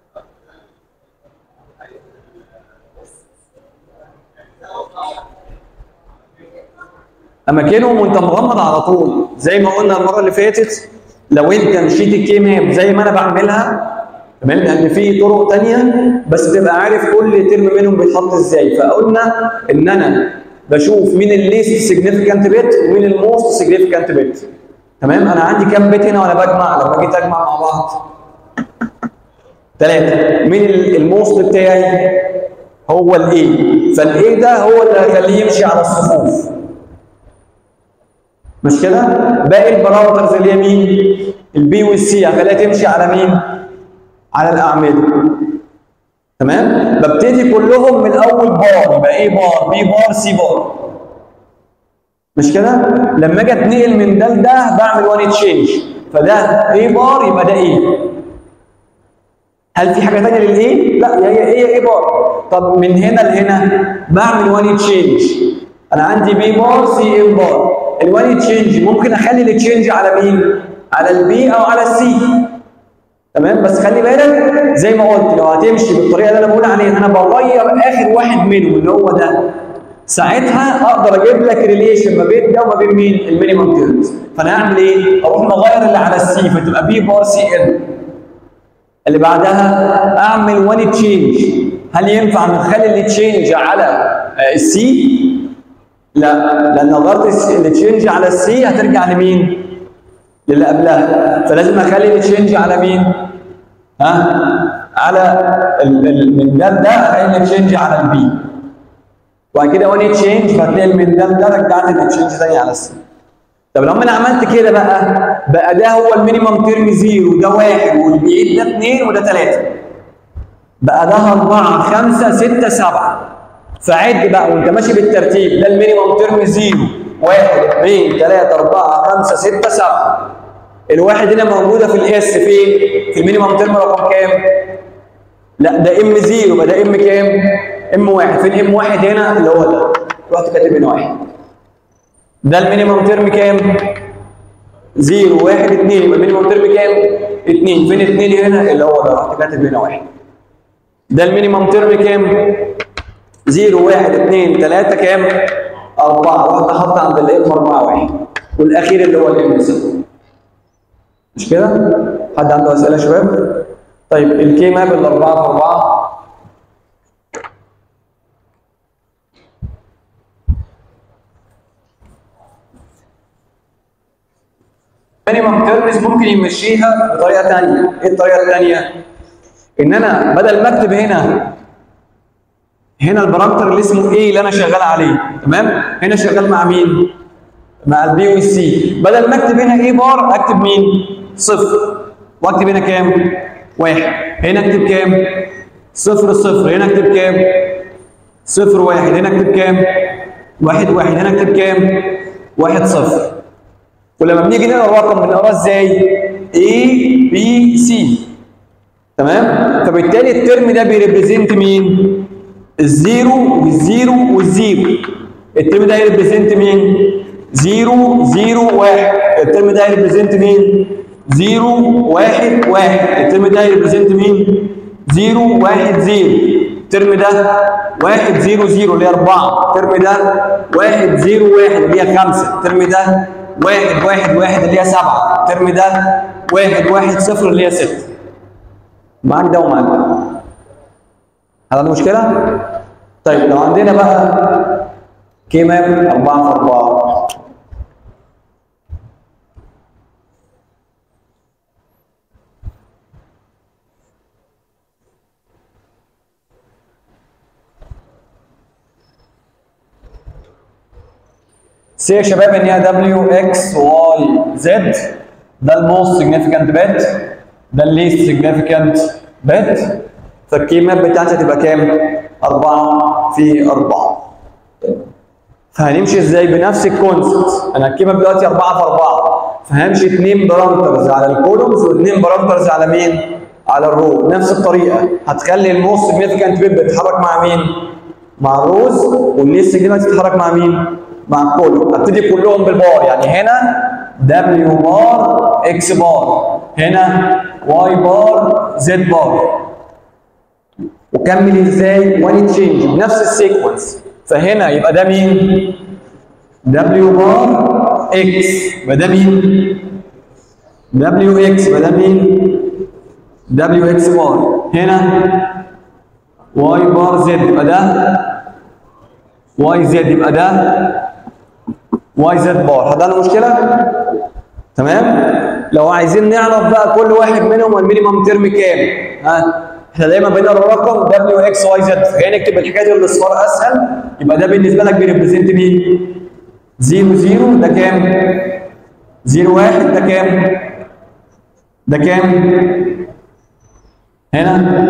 اماكنهم وانت مغمض على طول زي ما قلنا المره اللي فاتت لو انت مشيت الكي ماب زي ما انا بعملها تمام لان في طرق ثانيه بس تبقى عارف كل ترم منهم بيتحط ازاي فقلنا ان انا بشوف مين الليست سيجنيفيكانت بت ومين الموست سيجنيفيكانت بت تمام انا عندي كام بت هنا وانا بجمع لما جيت اجمع مع بعض ثلاثه مين الموست بتاعي هو الاي فالاي ده هو اللي هيخليه يمشي على الصفوف مش كده؟ باقي البارامترز اللي هي مين؟ البي والسي هخليها تمشي على مين؟ على الاعمده. تمام؟ ببتدي كلهم من اول بار يبقى ايه بار؟ بي بار سي بار. مش كده؟ لما اجي اتنقل من ده لده بعمل وان تشينج فده ايه بار يبقى ده ايه؟ هل في حاجه ثانيه للايه؟ لا هي هي ايه بار. طب من هنا لهنا بعمل وان تشينج انا عندي بي بار سي ام بار الوان تشينج ممكن اخلي التشينج على مين؟ على البي او على السي تمام بس خلي بالك زي ما قلت لو هتمشي بالطريقه اللي انا بقول عليها ان انا بغير اخر واحد منهم اللي هو ده ساعتها اقدر اجيب لك ريليشن ما بين ده وما بين مين؟ المينيمم تيرمز فانا اعمل ايه؟ اروح مغير اللي على السي فتبقى بي بار سي ال اللي بعدها اعمل وان تشينج هل ينفع نخلي التشينج على السي؟ لا لان غلط التشينج على السي هترجع لمين؟ للي قبلها فلازم اخلي التشينج على مين؟ ها؟ على ال ال من ده لده اخلي التشينج على البي وبعد كده وان تشينج فهتلاقي من ده لده رجعت التشينج تاني على السي طب لو انا عملت كده بقى بقى ده هو المينيمم تيرم زيرو ده واحد والبعيد ده اثنين وده ثلاثه بقى ده اربعه خمسه سته سبعه فعد بقى وانت ماشي بالترتيب ده المينيمم ترم زيرو واحد اثنين ثلاثة أربعة خمسة ستة سبعة الواحد هنا موجودة في الاس فين؟ في المينيمم ترم رقم كام؟ لا ده ام زيرو يبقى ده ام كام؟ ام واحد فين ام واحد هنا اللي هو ده رحت كاتب هنا واحد ده المينيمم ترم كام؟ زيرو واحد اثنين يبقى المينيمم ترم كام؟ اثنين فين اثنين هنا اللي هو ده رحت كاتب هنا واحد ده المينيمم ترم كام؟ زيرو واحد اثنين ثلاثة كام؟ أربعة رحت حاطط عند الإم أربعة واحد والأخير اللي هو الإم ستة مش كده؟ حد عنده أسئلة يا شباب؟ طيب الكي ماب الأربعة في أربعة مينيمم تيرمز ممكن يمشيها بطريقة ثانية، إيه الطريقة الثانية؟ إن أنا بدل ما أكتب هنا هنا البارامتر اللي اسمه ايه اللي انا شغال عليه تمام هنا شغال مع مين مع البي والسي بدل ما اكتب هنا ايه بار اكتب مين صفر واكتب هنا كام واحد هنا اكتب كام صفر صفر هنا اكتب كام صفر واحد هنا اكتب كام واحد واحد هنا اكتب كام واحد صفر ولما بنيجي نقرا الرقم بنقراه ازاي اي بي سي تمام فبالتالي الترم ده بيريبريزنت مين الزيرو والزيرو والزيرو الترم ده يريبريزنت مين؟ زيرو زيرو واحد الترم ده يريبريزنت مين؟ زيرو واحد واحد الترم ده يريبريزنت مين؟ زيرو واحد زيرو الترم ده واحد زيرو زيرو اللي هي أربعة الترم ده واحد زيرو واحد اللي هي خمسة الترم ده واحد واحد واحد اللي هي سبعة الترم ده واحد واحد صفر اللي هي ستة معاك ده ومعاك ده هل عنده مشكلة؟ طيب لو عندنا بقى كي ماب 4 في 4 سي يا شباب ان هي دبليو اكس واي زد ده الموست سيجنيفيكانت بت ده الليست سيجنيفيكانت بت فالكيمات بتاعتي هتبقى كام؟ 4 في 4 فهنمشي ازاي بنفس الكونسبت انا الكيمه دلوقتي 4 في 4 فهمشي اثنين بارامترز على الكولومز واثنين بارامترز على مين؟ على الرو نفس الطريقه هتخلي الموست سيجنيفيكانت بيت بتتحرك مع مين؟ مع الروز والليست سيجنيفيكانت تتحرك مع مين؟ مع الكولوم ابتدي كلهم بالبار يعني هنا دبليو بار اكس بار هنا واي بار زد بار وكمل ازاي وان تشينج بنفس السيكونس فهنا يبقى ده مين؟ دبليو بار اكس يبقى ده مين؟ دبليو اكس يبقى ده مين؟ دبليو اكس بار هنا واي بار زد يبقى ده واي زد يبقى ده واي زد بار حد عنده مشكله؟ تمام؟ لو عايزين نعرف بقى كل واحد منهم المينيمم ترم كام ها احنا دايما بنقرا الرقم دبليو اكس واي زد فخلينا نكتب الحكايه دي بالاصفار اسهل يبقى ده بالنسبه لك بيريبريزنت مين؟ 0 0 ده كام؟ 0 1 ده كام؟ ده كام؟ هنا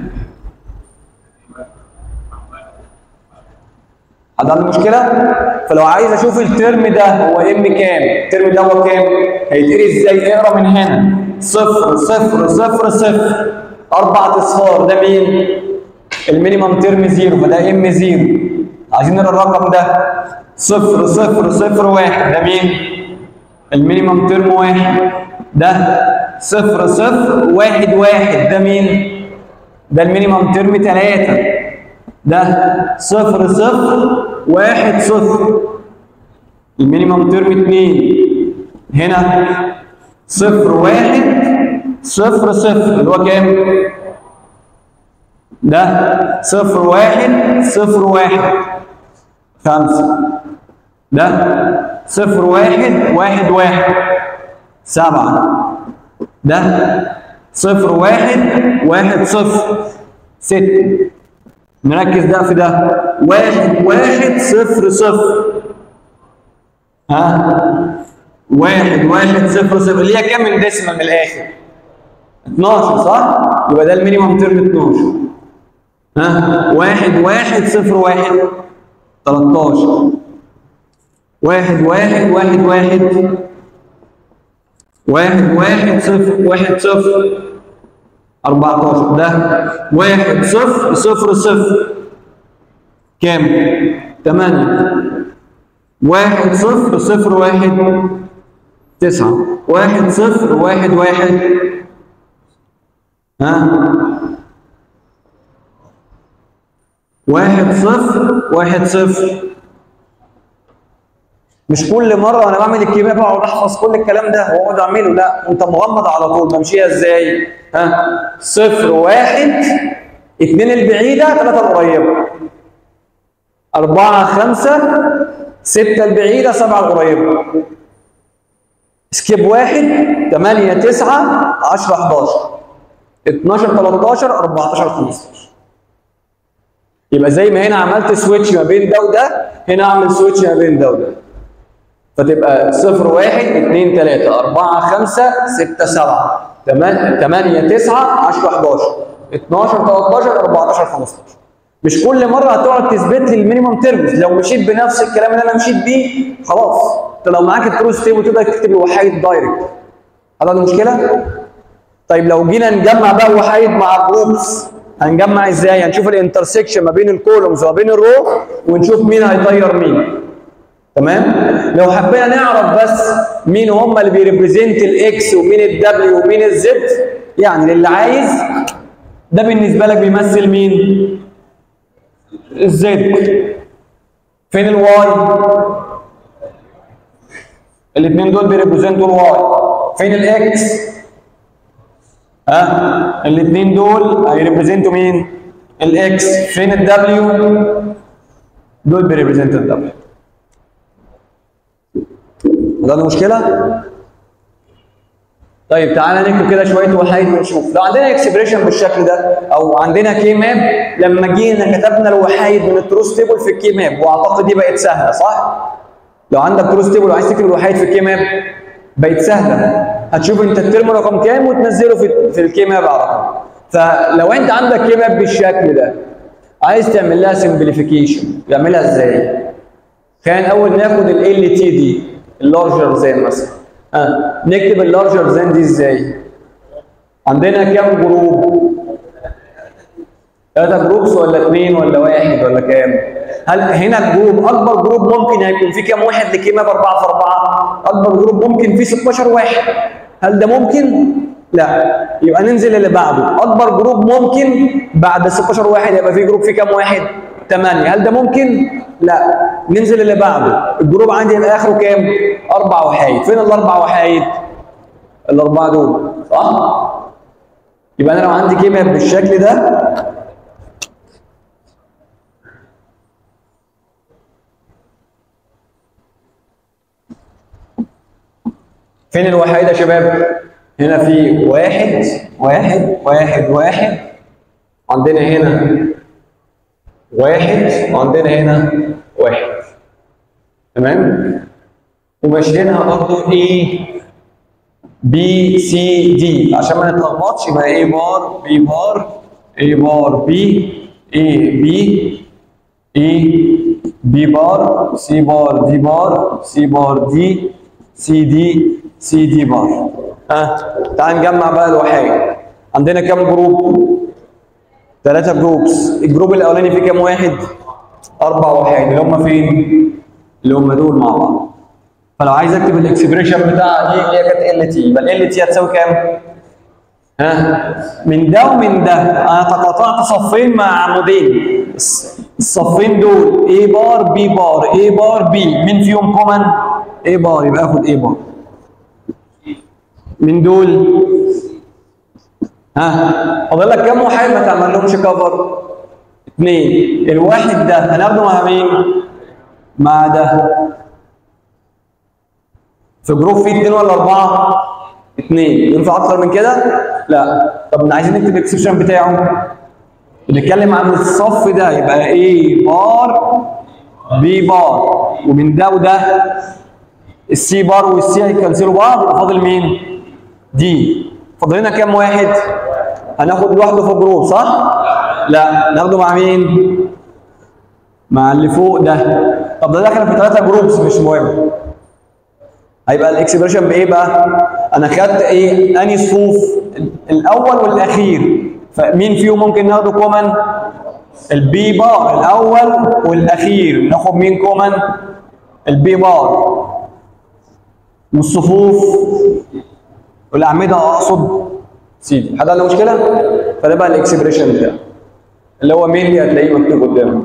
حد عنده مشكله؟ فلو عايز اشوف الترم ده هو ام كام؟ الترم ده هو كام؟ هيتقري ازاي؟ اقرا من هنا صفر صفر صفر صفر اربع اصفار ده مين؟ المينيمم ترم زيرو فده ام زيرو عايزين نقرا الرقم ده صفر صفر صفر واحد ده مين؟ المينيمم ترم واحد ده صفر صفر واحد واحد ده مين؟ ده المينيمم ترم ثلاثة ده صفر صفر واحد صفر المينيمم ترم اتنين هنا صفر واحد صفر صفر اللي هو كام؟ ده صفر واحد صفر واحد خمسة ده صفر واحد واحد واحد سبعة ده صفر واحد واحد صفر ستة نركز ده في ده واحد واحد صفر صفر ها واحد واحد صفر صفر اللي هي كام من ديسمال من الآخر 12 صح؟ يبقى ده المينيمم ترم 12 ها واحد واحد صفر واحد 13 واحد واحد واحد واحد واحد واحد صفر واحد صفر 14 ده واحد صفر صفر صفر كام؟ 8 واحد صفر صفر واحد تسعة واحد صفر واحد واحد ها واحد صفر واحد صفر مش كل مره وانا بعمل الكيمياء بقعد احفظ كل الكلام ده واقعد اعمله لا انت مغمض على طول بمشيها ازاي؟ ها صفر واحد اثنين البعيده ثلاثه القريبه أربعة خمسة ستة البعيدة سبعة القريبة سكيب واحد ثمانية تسعة عشرة 11 12 13 14 15 يبقى زي ما هنا عملت سويتش ما بين ده وده هنا اعمل سويتش ما بين ده وده فتبقى صفر واحد اثنين ثلاثة أربعة خمسة ستة سبعة ثمانية تسعة 10 11 12 13 14 15 مش كل مرة هتقعد تثبت لي المينيمم تيرمز لو مشيت بنفس الكلام اللي أنا مشيت بيه خلاص أنت لو معاك التروس تيبل تقدر تكتب الوحايد دايركت هل المشكلة؟ طيب لو جينا نجمع بقى وحايد مع جروبس هنجمع ازاي؟ هنشوف الانترسكشن ما بين الكولومز وما بين الرو ونشوف مين هيطير مين. تمام؟ لو حبينا نعرف بس مين هم اللي بيريبريزنت الاكس ومين الدبليو ومين الزد يعني للي عايز ده بالنسبه لك بيمثل مين؟ الزد فين الواي؟ الاثنين دول بيريبريزنتوا الواي فين الاكس؟ ها الاثنين دول هيريبريزنتوا مين؟ الاكس فين الدبليو؟ دول بيريبريزنتوا الدبليو ده مشكله؟ طيب تعالى نكتب كده شويه وحايد ونشوف لو عندنا اكسبريشن بالشكل ده او عندنا كي ماب لما جينا كتبنا الوحايد من التروس تيبل في الكي ماب واعتقد دي بقت سهله صح؟ لو عندك تروس تيبل وعايز تكتب الوحيد في الكي ماب بقت سهله هتشوف انت الترم رقم كام وتنزله في في الكي ماب على طول فلو انت عندك كي ماب بالشكل ده عايز تعمل لها سمبليفيكيشن تعملها ازاي؟ خلينا الاول ناخد ال ال تي دي اللارجر زان مثلا ها نكتب اللارجر زان دي ازاي؟ عندنا كام جروب؟ ثلاثة جروبس ولا اثنين ولا واحد ولا كام؟ هل هنا الجروب اكبر جروب ممكن هيكون فيه كام واحد لكيمة باربعة في أربعة؟ أكبر جروب ممكن فيه 16 واحد. هل ده ممكن؟ لا يبقى ننزل اللي بعده، أكبر جروب ممكن بعد 16 واحد يبقى فيه جروب فيه كام واحد؟ 8 هل ده ممكن؟ لا ننزل اللي بعده، الجروب عندي يبقى آخره كام؟ أربع وحايد، فين الأربع وحايد؟ الأربعة دول صح؟ يبقى أنا لو عندي كيمياء بالشكل ده فين الوحيد يا شباب؟ هنا في واحد واحد واحد واحد عندنا هنا واحد وعندنا هنا واحد تمام؟ وماشيينها برضه A B C D عشان ما نتلخبطش يبقى A بار B بار A بار B A B A B بار C بار D بار C بار D C D سي دي بار ها تعال نجمع بقى الوحايد عندنا كام جروب ثلاثة جروبس الجروب الاولاني فيه كام واحد اربع وحايد اللي هم فين اللي هم دول مع بعض فلو عايز اكتب الاكسبريشن بتاعها دي اللي هي كانت ال تي يبقى ال تي هتساوي كام ها من ده ومن ده انا تقاطعت صفين مع عمودين الصفين دول A بار B بار A بار B مين فيهم كومن A بار يبقى اخد A بار من دول ها فاضل لك كام واحد ما تعمل لهمش كفر اثنين الواحد ده هناخده مع مين مع ده في جروب فيه اثنين ولا اربعه اثنين ينفع اكتر من كده لا طب عايزين نكتب الاكسبشن بتاعه بنتكلم عن الصف ده يبقى ايه بار بي بار ومن ده وده السي بار والسي هيكنسلوا بعض يبقى فاضل مين دي فاضل لنا كام واحد هناخد لوحده في جروب صح لا ناخده مع مين مع اللي فوق ده طب ده داخل في ثلاثه جروبس مش مهم هيبقى الاكسبريشن بايه بقى انا خدت ايه انهي صفوف الاول والاخير فمين فيهم ممكن ناخده كومن البي بار الاول والاخير ناخد مين كومن البي بار والصفوف والاعمده اقصد سيدي حد عنده مشكله فده بقى الاكسبريشن بتاعه اللي هو مين اللي هتلاقيه مكتوب قدامك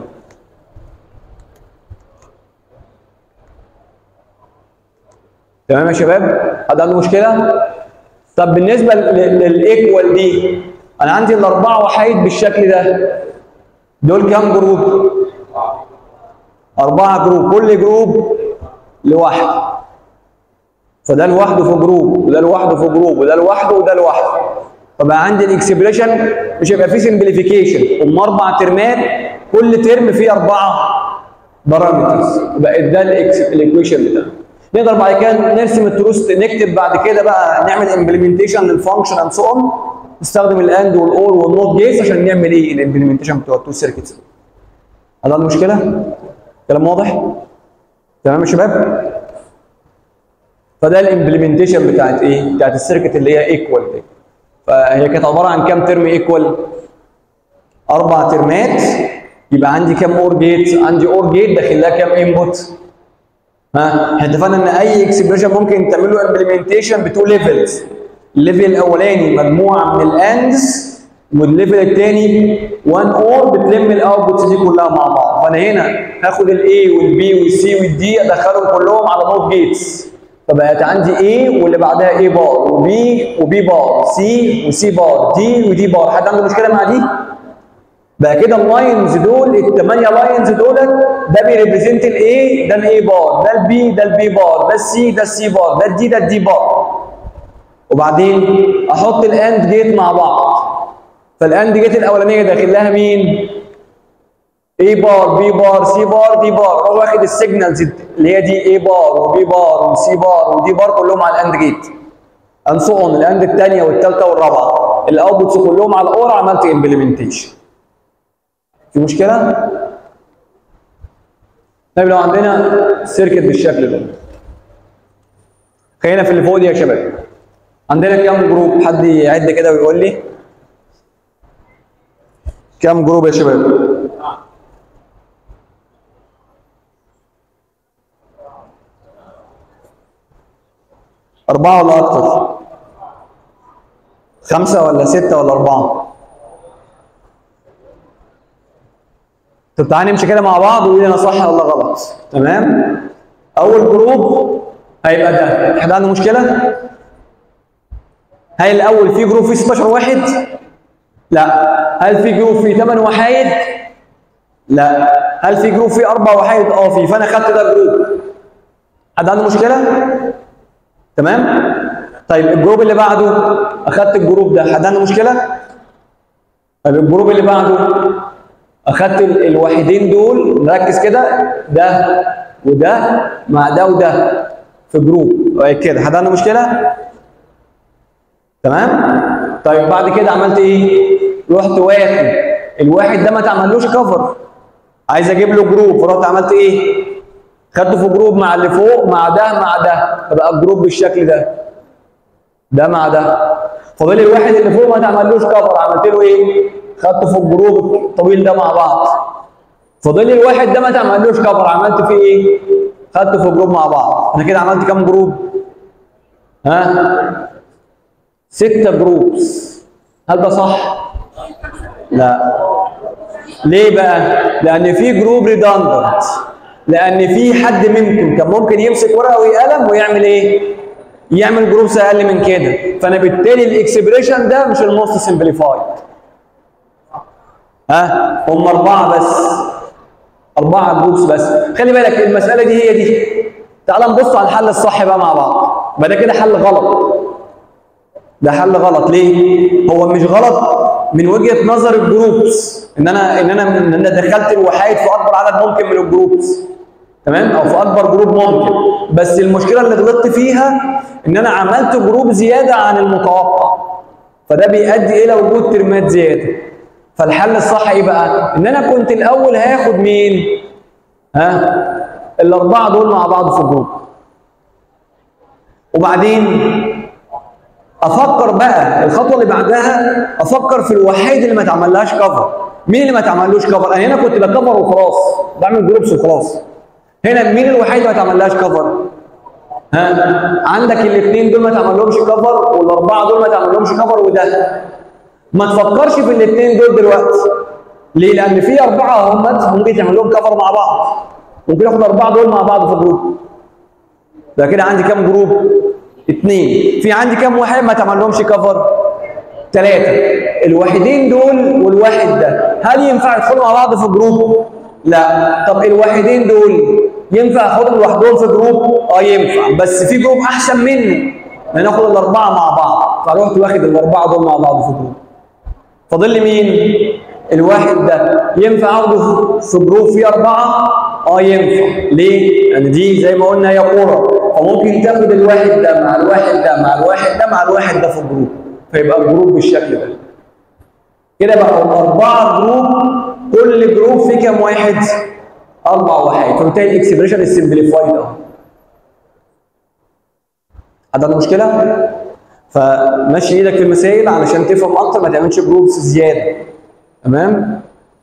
تمام يا شباب حد عنده مشكله طب بالنسبه للايكوال دي انا عندي الاربعه وحيد بالشكل ده دول كام جروب اربعه جروب كل جروب لوحده فده لوحده في جروب وده لوحده في جروب وده لوحده وده لوحده فبقى عندي الاكسبريشن مش هيبقى فيه سمبليفيكيشن هم اربع ترمات كل ترم فيه اربعه بارامترز بقت ده الايكويشن بتاعنا نقدر بعد كده نرسم التروس نكتب بعد كده بقى نعمل امبلمنتيشن للفانكشن اند سو اون نستخدم الاند والاور والنوت جيتس عشان نعمل ايه الامبلمنتيشن بتوع التو سيركتس هل عنده مشكله؟ كلام واضح؟ تمام يا شباب؟ فده الامبلمنتيشن بتاعت ايه؟ بتاعت السيركت اللي هي ايكوال دي فهي كانت عباره عن كام ترم ايكوال؟ اربع ترمات يبقى عندي كام اور جيت؟ عندي اور جيت داخل لها كام انبوت؟ ها احنا اتفقنا ان اي اكسبريشن ممكن تعمل له امبلمنتيشن بتو ليفلز الليفل الاولاني مجموعه من الاندز والليفل الثاني 1 اور بتلم الاوتبوتس دي كلها مع بعض فانا هنا هاخد الاي والبي والسي والدي ادخلهم كلهم على نوت جيتس فبقت عندي A واللي بعدها A بار وبي وبي بار سي وسي بار دي ودي بار حد عنده مشكله مع دي؟ بقى كده اللاينز دول الثمانيه لاينز دول ده بيريبريزنت الاي ده الاي بار ده البي ده البي بار ده السي ده السي بار ده الدي ده الدي بار وبعدين احط الاند جيت مع بعض فالاند جيت الاولانيه داخل لها مين؟ اي بار بي بار سي بار دي بار هو واخد السيجنالز اللي هي دي اي بار وبي بار وسي بار ودي بار كلهم على الاند جيت اند سو اون الاند الثانيه والثالثه والرابعه الاوتبوتس كلهم على الاور عملت امبلمنتيشن في مشكله؟ طيب لو عندنا سيركت بالشكل ده خلينا في اللي فوق دي يا شباب عندنا كام جروب حد يعد كده ويقول لي كام جروب يا شباب أربعة ولا أكتر؟ خمسة ولا ستة ولا أربعة؟ طب تعالى نمشي كده مع بعض وقول لي أنا صح ولا غلط تمام؟ أول جروب هيبقى ده حد عنده مشكلة؟ هل الأول في جروب فيه 16 واحد؟ لا هل في جروب فيه 8 وحايد؟ لا هل في جروب فيه أربع وحايد؟ أه في فأنا خدت ده جروب حد عنده مشكلة؟ تمام؟ طيب الجروب اللي بعده أخدت الجروب ده حد عنده مشكلة؟ طيب الجروب اللي بعده أخدت ال- الوحيدين دول نركز كده ده وده مع ده وده في جروب كده حد عنده مشكلة؟ تمام؟ طيب بعد كده عملت ايه؟ رحت واخد الواحد ده ما تعملوش كفر عايز اجيب له جروب فرحت عملت ايه؟ خدته في جروب مع اللي فوق مع ده مع ده فبقى الجروب بالشكل ده ده مع ده فاضل الواحد اللي فوق ما تعملوش كفر عملت له ايه؟ خدته في الجروب الطويل ده مع بعض فاضل الواحد ده ما تعملوش كفر عملت فيه ايه؟ خدته في جروب مع بعض انا كده عملت كام جروب؟ ها؟ ستة جروبس هل ده صح؟ لا ليه بقى؟ لأن في جروب ريدندنت لأن في حد منكم كان ممكن يمسك ورقة وقلم ويعمل إيه؟ يعمل جروبس أقل من كده فأنا بالتالي الإكسبريشن ده مش الموست سمبليفايد ها هم أربعة بس أربعة جروبس بس خلي بالك المسألة دي هي دي تعال نبص على الحل الصح بقى مع بعض يبقى ده كده حل غلط ده حل غلط ليه؟ هو مش غلط من وجهه نظر الجروبس ان انا ان انا ان انا دخلت الوحيد في اكبر عدد ممكن من الجروبس تمام او في اكبر جروب ممكن بس المشكله اللي غلطت فيها ان انا عملت جروب زياده عن المتوقع فده بيؤدي الى وجود ترمات زياده فالحل الصح ايه بقى؟ ان انا كنت الاول هاخد مين؟ ها؟ الاربعه دول مع بعض في الجروب وبعدين افكر بقى الخطوه اللي بعدها افكر في الوحيد اللي ما اتعملهاش كفر مين اللي ما اتعملوش كفر انا هنا كنت بكفر وخلاص بعمل جروبس وخلاص هنا مين الوحيد اللي ما اتعملهاش كفر ها عندك الاثنين دول ما تعملهمش كفر والاربعه دول ما تعملهمش كفر وده ما تفكرش في الاثنين دول دلوقتي ليه لان في اربعه هم ممكن تعمل لهم كفر مع بعض ممكن اخد الاربعه دول مع بعض في جروب ده كده عندي كام جروب اثنين في عندي كام واحد ما تعملهمش كفر ثلاثة الواحدين دول والواحد ده هل ينفع يدخلوا مع بعض في جروب؟ لا طب الواحدين دول ينفع اخدهم لوحدهم في جروب؟ اه ينفع بس في جروب احسن منه هناخد الاربعة مع بعض فرحت واخد الاربعة دول مع بعض في جروب فاضل لي مين؟ الواحد ده ينفع اخده في جروب فيه اربعة؟ اه ينفع ليه؟ لان دي زي ما قلنا هي كورة فممكن تاخد الواحد ده مع الواحد ده مع الواحد ده مع الواحد ده في الجروب فيبقى الجروب بالشكل ده كده بقى أربعة جروب كل جروب فيه كام واحد؟ أربع واحد فبالتالي الإكسبريشن السمبليفايد أهو حد عنده مشكلة؟ فمشي إيدك في المسائل علشان تفهم أكتر ما تعملش جروبس زيادة تمام؟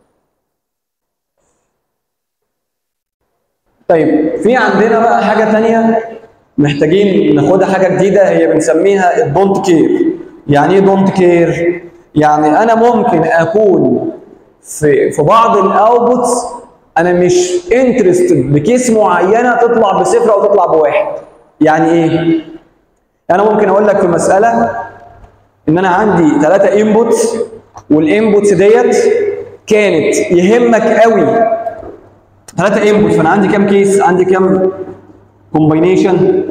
طيب في عندنا بقى حاجة تانية محتاجين ناخدها حاجة جديدة هي بنسميها الدونت كير يعني ايه دونت كير؟ يعني أنا ممكن أكون في في بعض الأوتبوتس أنا مش انترستد بكيس معينة تطلع بصفر أو تطلع بواحد يعني إيه؟ يعني أنا ممكن أقول لك في مسألة إن أنا عندي ثلاثة انبوتس والانبوتس ديت كانت يهمك قوي ثلاثة انبوت فانا عندي كام كيس؟ عندي كام كومباينيشن؟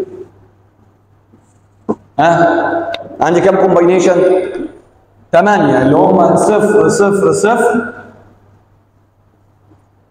ها؟ عندي كام كومباينيشن؟ 8 اللي هم صفر صفر صفر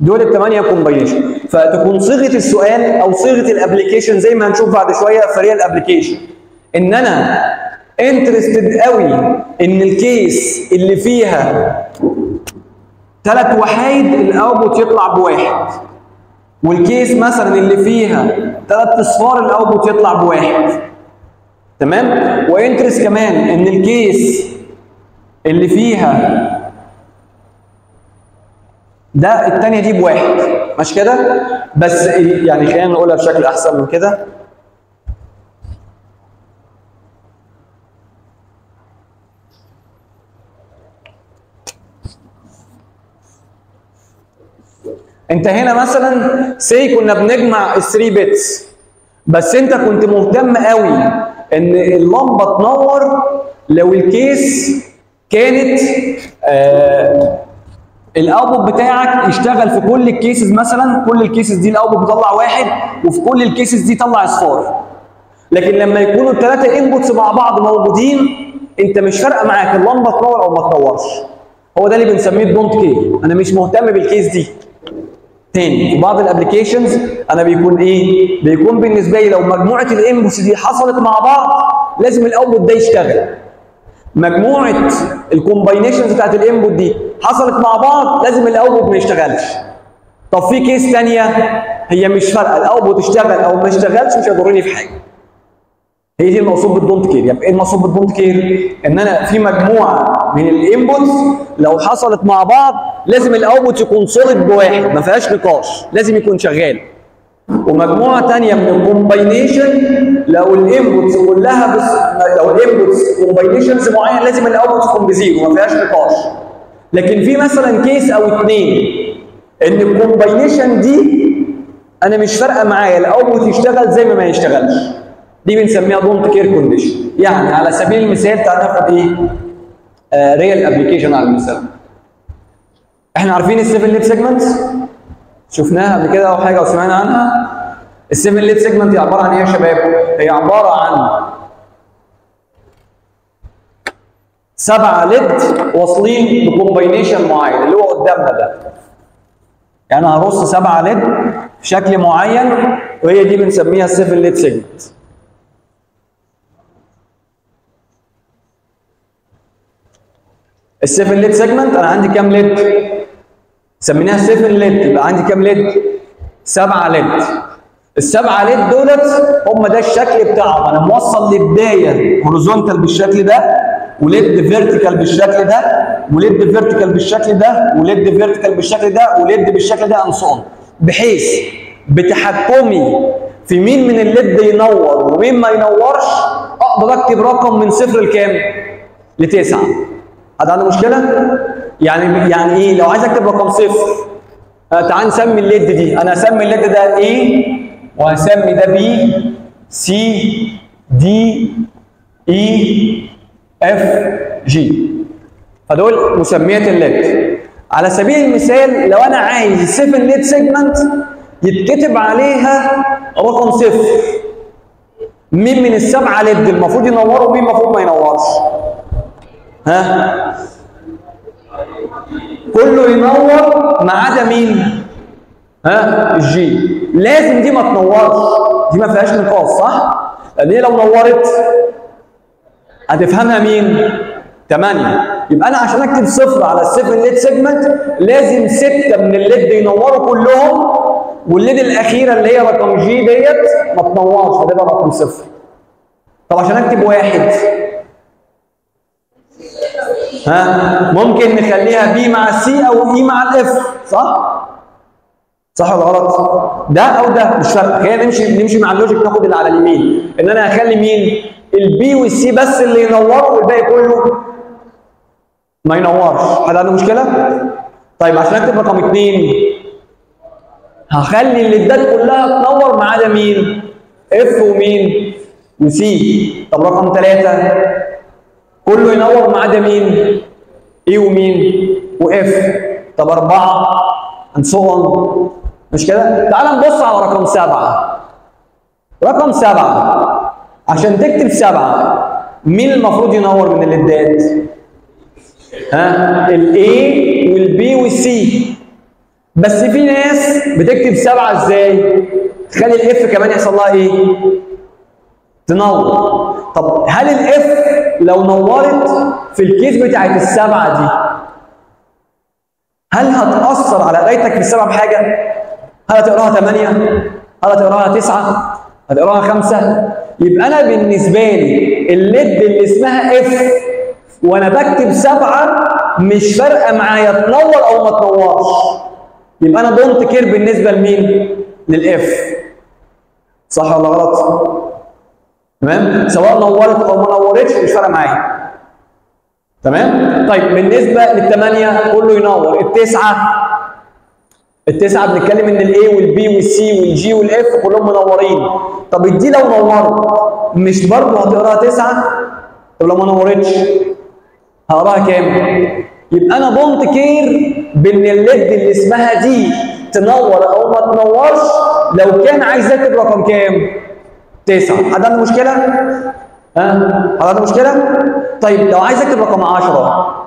دول الثمانيه كومباينيشن فتكون صيغه السؤال او صيغه الابلكيشن زي ما هنشوف بعد شويه في ريال ابلكيشن ان انا انترستد قوي ان الكيس اللي فيها ثلاث وحايد الاوتبوت يطلع بواحد والكيس مثلا اللي فيها ثلاث اصفار الاوتبوت يطلع بواحد تمام وانترست كمان ان الكيس اللي فيها ده الثانيه دي بواحد مش كده بس يعني خلينا نقولها بشكل احسن من كده انت هنا مثلا سي كنا بنجمع ال 3 بيتس بس انت كنت مهتم قوي ان اللمبه تنور لو الكيس كانت آه الاوتبوت بتاعك يشتغل في كل الكيسز مثلا كل الكيسز دي الاوتبوت بيطلع واحد وفي كل الكيسز دي طلع اصفار لكن لما يكونوا الثلاثه انبوتس مع بعض موجودين انت مش فارقه معاك اللمبه تنور او ما تنورش هو ده اللي بنسميه دونت كير انا مش مهتم بالكيس دي تاني في بعض الابلكيشنز انا بيكون ايه بيكون بالنسبه لي لو مجموعه الانبوتس دي حصلت مع بعض لازم الاوتبوت ده يشتغل مجموعه الكومباينيشنز بتاعت الانبوت دي حصلت مع بعض لازم الاوتبوت ما يشتغلش طب في كيس ثانيه هي مش فارقه الاوتبوت اشتغل او ما اشتغلش مش هيضرني في حاجه هي دي المقصود بالدونت كير يعني ايه المقصود بالدونت كير ان انا في مجموعه من الانبوتس لو حصلت مع بعض لازم الاوتبوت يكون سوليد بواحد ما فيهاش نقاش لازم يكون شغال ومجموعه ثانيه من الكومباينيشن لو الانبوتس كلها بس لو الانبوتس كومباينيشنز معين لازم الاوتبوت يكون بزيرو ما فيهاش نقاش لكن في مثلا كيس او اثنين ان الكومباينيشن دي انا مش فارقه معايا الاوتبوت يشتغل زي ما ما يشتغلش دي بنسميها دونت كير كونديشن يعني على سبيل المثال تعال ناخد ايه آه ريال ابلكيشن على المثال احنا عارفين السيفن ليد سيجمنتس شفناها قبل كده او حاجه او سمعنا عنها السيفن ليد سيجمنت هي عباره عن ايه يا شباب هي عباره عن سبعة ليد واصلين بكومباينيشن معين اللي هو قدامنا ده يعني هرص سبعة ليد في شكل معين وهي دي بنسميها السيفن ليد سيجمنت السيفن ليد سيجمنت انا عندي كام ليد؟ سميناها سيفن ليد يبقى عندي كام ليد؟ سبعة ليد السبعة ليد دولت هم ده الشكل بتاعهم انا موصل لبدايه هوريزونتال بالشكل ده وليد فيرتيكال بالشكل ده وليد فيرتيكال بالشكل ده وليد فيرتيكال بالشكل ده وليد بالشكل ده انصون بحيث بتحكمي في مين من الليد ينور ومين ما ينورش اقدر اكتب رقم من صفر لكام؟ لتسعه حد عنده مشكله؟ يعني يعني ايه؟ لو عايز اكتب رقم صفر آه تعال نسمي الليد دي انا هسمي الليد ده A وهسمي ده B C D E F G فدول مسميات الليد على سبيل المثال لو انا عايز السيفن ليد سيجمنت يتكتب عليها رقم صفر مين من السبعه ليد المفروض ينوروا ومين المفروض ما ينورش ها كله ينور ما عدا مين ها الجي لازم دي ما تنورش دي ما فيهاش نقاش صح لان هي لو نورت هتفهمها مين 8 يبقى انا عشان اكتب صفر على السيفن ليد سيجمنت لازم سته من الليد ينوروا كلهم والليد الاخيره اللي هي رقم جي ديت ما تنورش هتبقى رقم صفر طب عشان اكتب واحد ها ممكن نخليها بي مع سي او اي مع الاف صح؟ صح ولا غلط؟ ده او ده مش فارقه خلينا نمشي نمشي مع اللوجيك ناخد اللي على اليمين ان انا هخلي مين؟ البي والسي بس اللي ينوروا والباقي كله ما ينورش حد عنده مشكله؟ طيب عشان اكتب رقم اثنين هخلي الليدات كلها تنور ما عدا مين؟ اف ومين؟ وسي طب رقم ثلاثه كله ينور ما عدا مين؟ اي ومين؟ واف طب اربعه and so on مش كده؟ تعال نبص على رقم سبعه رقم سبعه عشان تكتب سبعه مين المفروض ينور من الليدات؟ ها؟ الاي والبي والسي بس في ناس بتكتب سبعه ازاي؟ تخلي الاف كمان يحصل لها ايه؟ تنور طب هل الاف لو نورت في الكيس بتاعت السبعه دي هل هتأثر على قرايتك في السبعه بحاجه؟ هل هتقراها 8 هل هتقراها 9 هتقراها 5 يبقى انا بالنسبه لي الليد اللي اسمها اف وانا بكتب سبعه مش فارقه معايا تنور او ما تنورش يبقى انا دونت كير بالنسبه لمين؟ للاف صح ولا غلط؟ تمام؟ سواء نورت او ما نورتش مش فارقه معايا تمام؟ طيب بالنسبه للثمانيه كله ينور التسعه التسعه بنتكلم ان الاي والبي والسي والجي والاف كلهم منورين طب الدي لو نورت مش برضه هتقراها تسعه طب لو ما نورتش هقراها كام؟ يبقى انا دونت كير بان الليد اللي اسمها دي تنور او ما تنورش لو كان عايز اكتب رقم كام؟ تسعه حد عنده مشكله؟ ها؟ حد عنده مشكله؟ طيب لو عايز اكتب رقم 10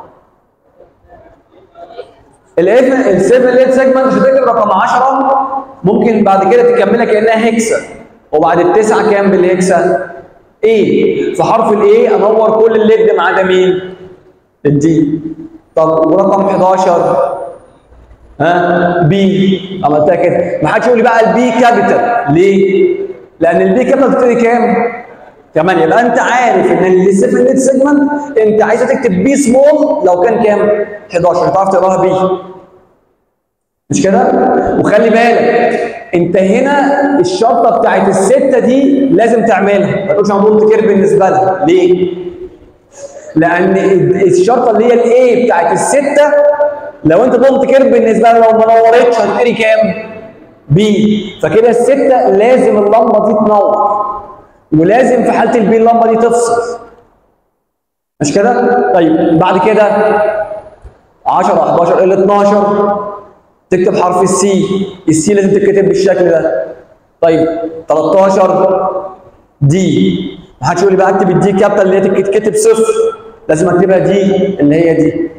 الاف ال 7 ليد سيجمنت مش هتكتب رقم 10 ممكن بعد كده تكملها كانها هيكسا وبعد التسعه كام بالهيكسا؟ ايه فحرف الاي انور كل الليد ما عدا مين؟ الدي طب ورقم 11 ها بي عملتها كده ما حدش يقول لي بقى البي كابيتال ليه؟ لان البي كابيتال بتبتدي كام؟ 8 يبقى انت عارف ان ال 7 ليد سيجمنت انت عايزه تكتب بي سمول لو كان كام؟ 11 تعرف تقراها بي مش كده؟ وخلي بالك انت هنا الشرطه بتاعت السته دي لازم تعملها ما تقولش انا دونت كير بالنسبه لها ليه؟ لان الشرطه اللي هي الاي بتاعت السته لو انت دونت كير بالنسبه لها لو ما نورتش هتقري كام؟ بي فكده السته لازم اللمبه دي تنور ولازم في حاله البي اللمبه دي تفصل مش كده؟ طيب بعد كده 10 11 ال 12 تكتب حرف السي السي لازم تتكتب بالشكل ده طيب 13 دي ما حدش يقول لي بقى اكتب الدي كابيتال اللي هي تتكتب صفر لازم اكتبها دي اللي هي دي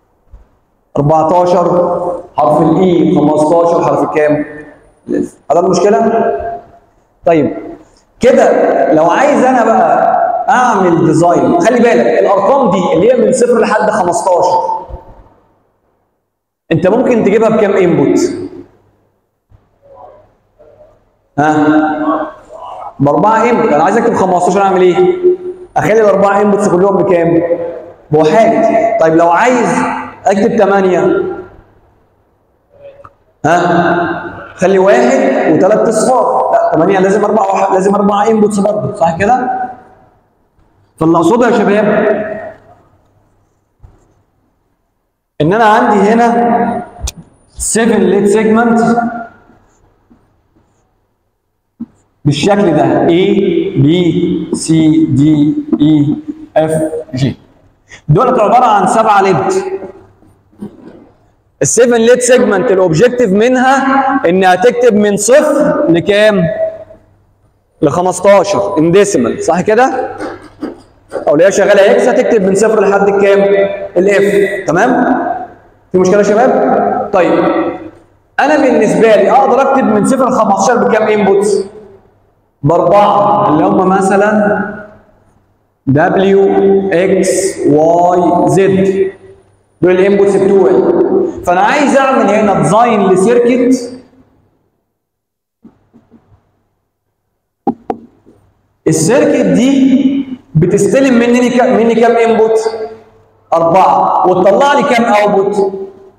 14 حرف الاي 15 حرف كام؟ هذا المشكله؟ طيب كده لو عايز انا بقى اعمل ديزاين خلي بالك الارقام دي اللي هي من صفر لحد 15 انت ممكن تجيبها بكام انبوت؟ ها؟ باربعه انبوت انا عايز اكتب 15 اعمل ايه؟ اخلي الاربعه انبوتس كلهم بكام؟ بواحد طيب لو عايز اكتب 8 ها؟ خلي واحد وثلاث اصفار لا 8 لازم اربعه لازم اربعه انبوتس برضه صح كده؟ فاللي اقصده يا شباب ان انا عندي هنا 7 ليد سيجمنت بالشكل ده A B C D E F G دول عباره عن سبعه ليد السيفن ليد سيجمنت الاوبجيكتيف منها انها تكتب من صفر لكام؟ ل 15 ان ديسيمال صح كده؟ او اللي هي شغاله اكس هتكتب من صفر لحد كام؟ الاف تمام؟ في مشكله يا شباب؟ طيب انا بالنسبه لي اقدر اكتب من صفر ل 15 بكام انبوتس؟ باربعه اللي هم مثلا W X Y Z دول الانبوتس بتوعي فانا عايز اعمل هنا ديزاين لسيركت السيركت دي بتستلم مني كام مني كام انبوت؟ أربعة وتطلع لي كام اوتبوت؟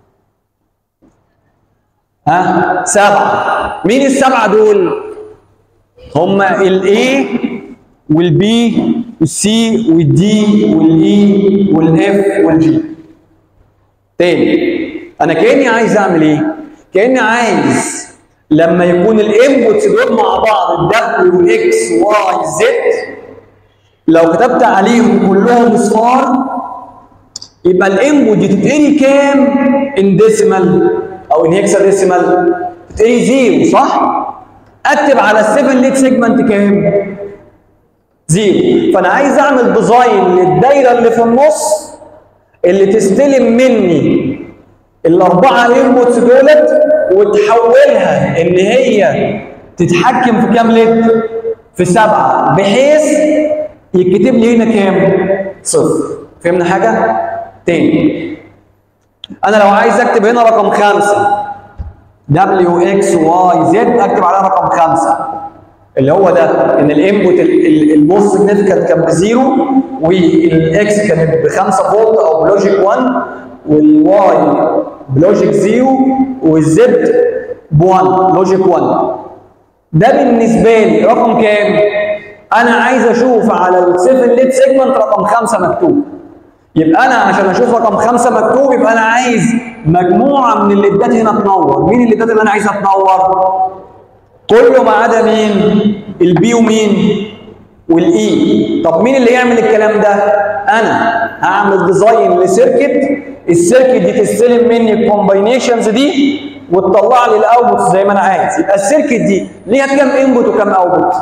ها؟ سبعة مين السبعة دول؟ هما الاي والبي والسي والدي والاي والاف والجي تاني انا كاني عايز اعمل ايه؟ كاني عايز لما يكون الانبوتس دول مع بعض الدبليو والاكس واي زد لو كتبت عليهم كلهم اصفار يبقى الانبوت دي تتقري كام ان ديسيمال او ان هيكسا ديسيمال تتقري زيرو صح؟ اكتب على السيفن ليد سيجمنت كام؟ زيرو فانا عايز اعمل ديزاين للدايره اللي في النص اللي تستلم مني الاربعه انبوتس دولت وتحولها ان هي تتحكم في كام لتر؟ في سبعه بحيث يتكتب لي هنا كام؟ صفر فهمنا حاجه؟ تاني انا لو عايز اكتب هنا رقم خمسه دبليو اكس واي زد اكتب عليها رقم خمسه اللي هو ده ان الانبوت الموست سيجنفكانت كان بزيرو والاكس كانت ب 5 فولت او بلوجيك 1 والواي بلوجيك 0 والزد ب 1 لوجيك 1 ده بالنسبه لي رقم كام؟ انا عايز اشوف على ال 7 ليد سيجمنت رقم 5 مكتوب يبقى انا عشان اشوف رقم 5 مكتوب يبقى انا عايز مجموعه من الليدات هنا تنور مين الليدات اللي انا عايزها تنور؟ كله ما عدا مين؟ البي ومين؟ والاي طب مين اللي يعمل الكلام ده؟ انا هعمل ديزاين لسيركت السيركت دي تستلم مني الكومباينيشنز دي وتطلع لي الاوتبوت زي ما انا عايز يبقى السيركت دي ليها كام انبوت وكام اوتبوت؟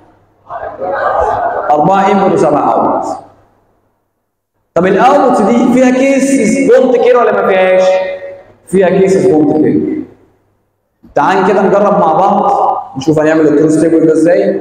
أربعة انبوت وسبعة اوتبوت طب الاوتبوت دي فيها كيسز دونت كير ولا ما فيهاش؟ فيها كيسز دونت كير تعال كده نجرب مع بعض نشوف هنعمل التروس تيبل ده ازاي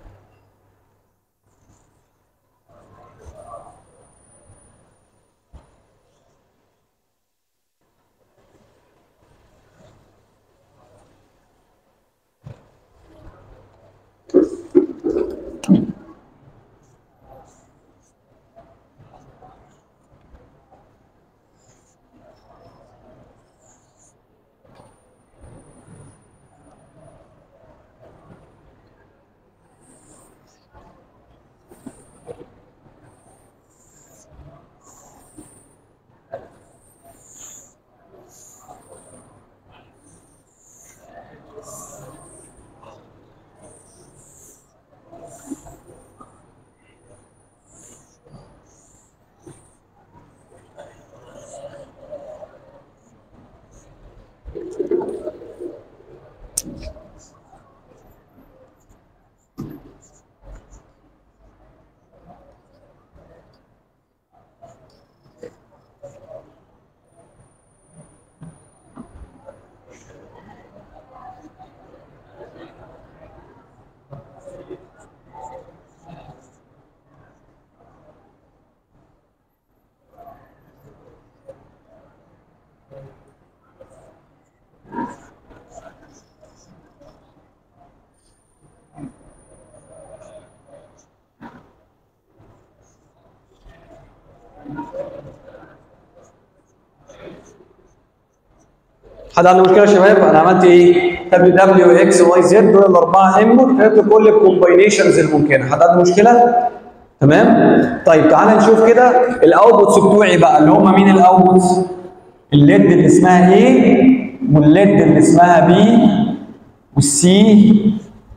حد عنده مشكله يا شباب انا عملت ايه دبليو دبليو اكس واي زد دول الاربعه انبوت كتبت كل الكومباينيشنز الممكنه حد عنده مشكله تمام طيب تعال نشوف كده الاوتبوتس بتوعي بقى اللي هم مين الاوتبوتس الليد اللي اسمها ايه والليد اللي اسمها بي والسي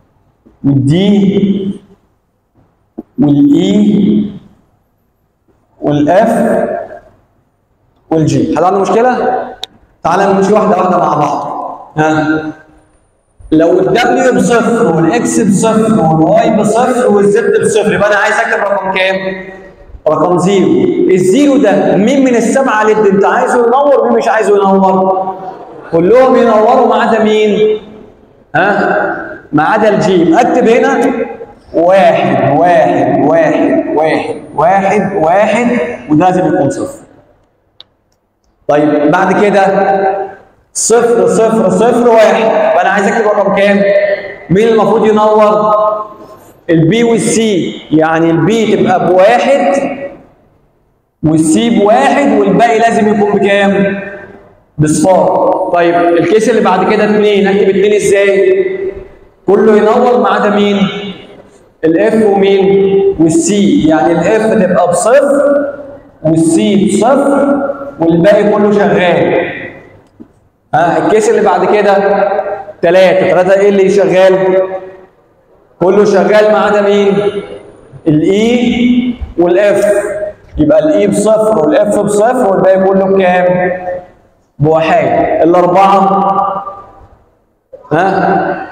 والدي والاي والاف والجي حد عنده مشكله تعالى نمشي واحده واحده مع بعض ها لو الدبليو بصفر والاكس بصفر والواي بصفر والزد بصفر يبقى انا عايز اكتب رقم كام؟ رقم زيرو الزيرو ده مين من السبعه اللي انت عايزه ينور مين مش عايزه ينور؟ كلهم ينوروا ما عدا مين؟ ها؟ ما عدا الجيم اكتب هنا واحد واحد واحد واحد واحد واحد وده لازم يكون صفر طيب بعد كده صفر صفر صفر واحد فانا عايز اكتب رقم كام؟ مين المفروض ينور؟ البي والسي يعني البي تبقى بواحد والسي بواحد والباقي لازم يكون بكام؟ بصفار طيب الكيس اللي بعد كده اثنين اكتب اثنين ازاي؟ كله ينور ما عدا مين؟ الاف ومين؟ والسي يعني الاف تبقى بصفر والسي بصفر والباقي كله شغال ها الكيس اللي بعد كده ثلاثة ثلاثة ايه اللي شغال؟ كله شغال ما عدا مين؟ الاي والاف يبقى الاي بصفر والاف بصفر والباقي كله بكام؟ بواحد الأربعة ها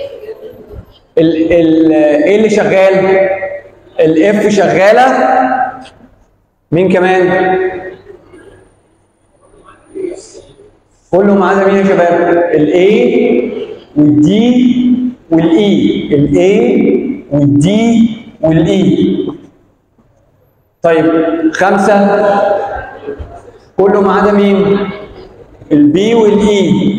ال ال ايه اللي شغال؟ الاف شغالة مين كمان؟ كله عدا مين يا شباب؟ الاي والدي والاي الاي والدي والاي طيب خمسة كله ما عدا مين؟ البي والاي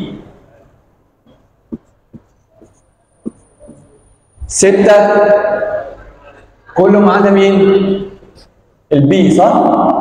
ستة كله ما عدا مين؟ البي صح؟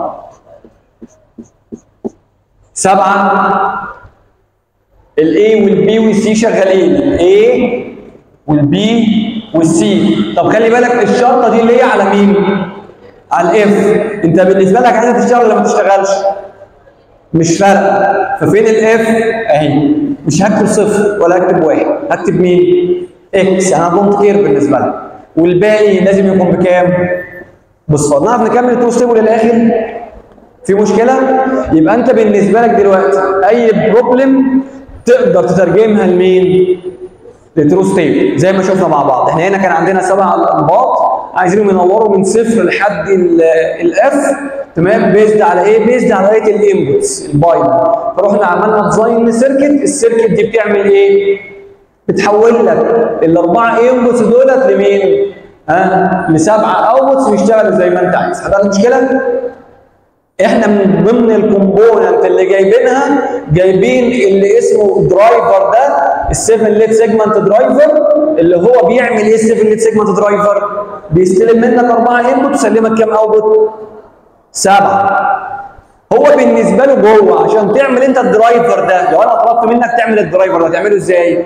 سبعة الاي والبي والسي شغالين الاي والبي والسي طب خلي بالك الشرطه دي اللي هي على مين؟ على الاف انت بالنسبه لك عايزها تشتغل ولا ما تشتغلش؟ مش فارقه ففين الاف؟ اهي مش هكتب صفر ولا هكتب واحد هكتب مين؟ اكس انا دونت كير بالنسبه لك والباقي لازم يكون بكام؟ بصفار نعرف نكمل التو ستيبل للاخر؟ في مشكله؟ يبقى انت بالنسبه لك دلوقتي اي بروبلم تقدر تترجمها لمين؟ لترو ستيبل زي ما شفنا مع بعض احنا هنا كان عندنا سبع انباط عايزينهم ينوروا من صفر لحد الاف تمام بيزد على ايه؟ بيزد على ريت الانبوتس الباينري فرحنا عملنا ديزاين لسيركت السيركت دي بتعمل ايه؟ بتحول لك الاربعه انبوتس دولت لمين؟ ها؟ لسبعه اوتبوتس يشتغلوا زي ما انت عايز حضرتك المشكله؟ احنا من ضمن الكومبوننت اللي جايبينها جايبين اللي اسمه درايفر ده ال7 ليد سيجمنت درايفر اللي هو بيعمل ايه ال7 ليد سيجمنت درايفر؟ بيستلم منك اربعه انبوت ويسلمك كام اوتبوت؟ سبعه هو بالنسبه له جوه عشان تعمل انت الدرايفر ده لو انا طلبت منك تعمل الدرايفر ده هتعمله ازاي؟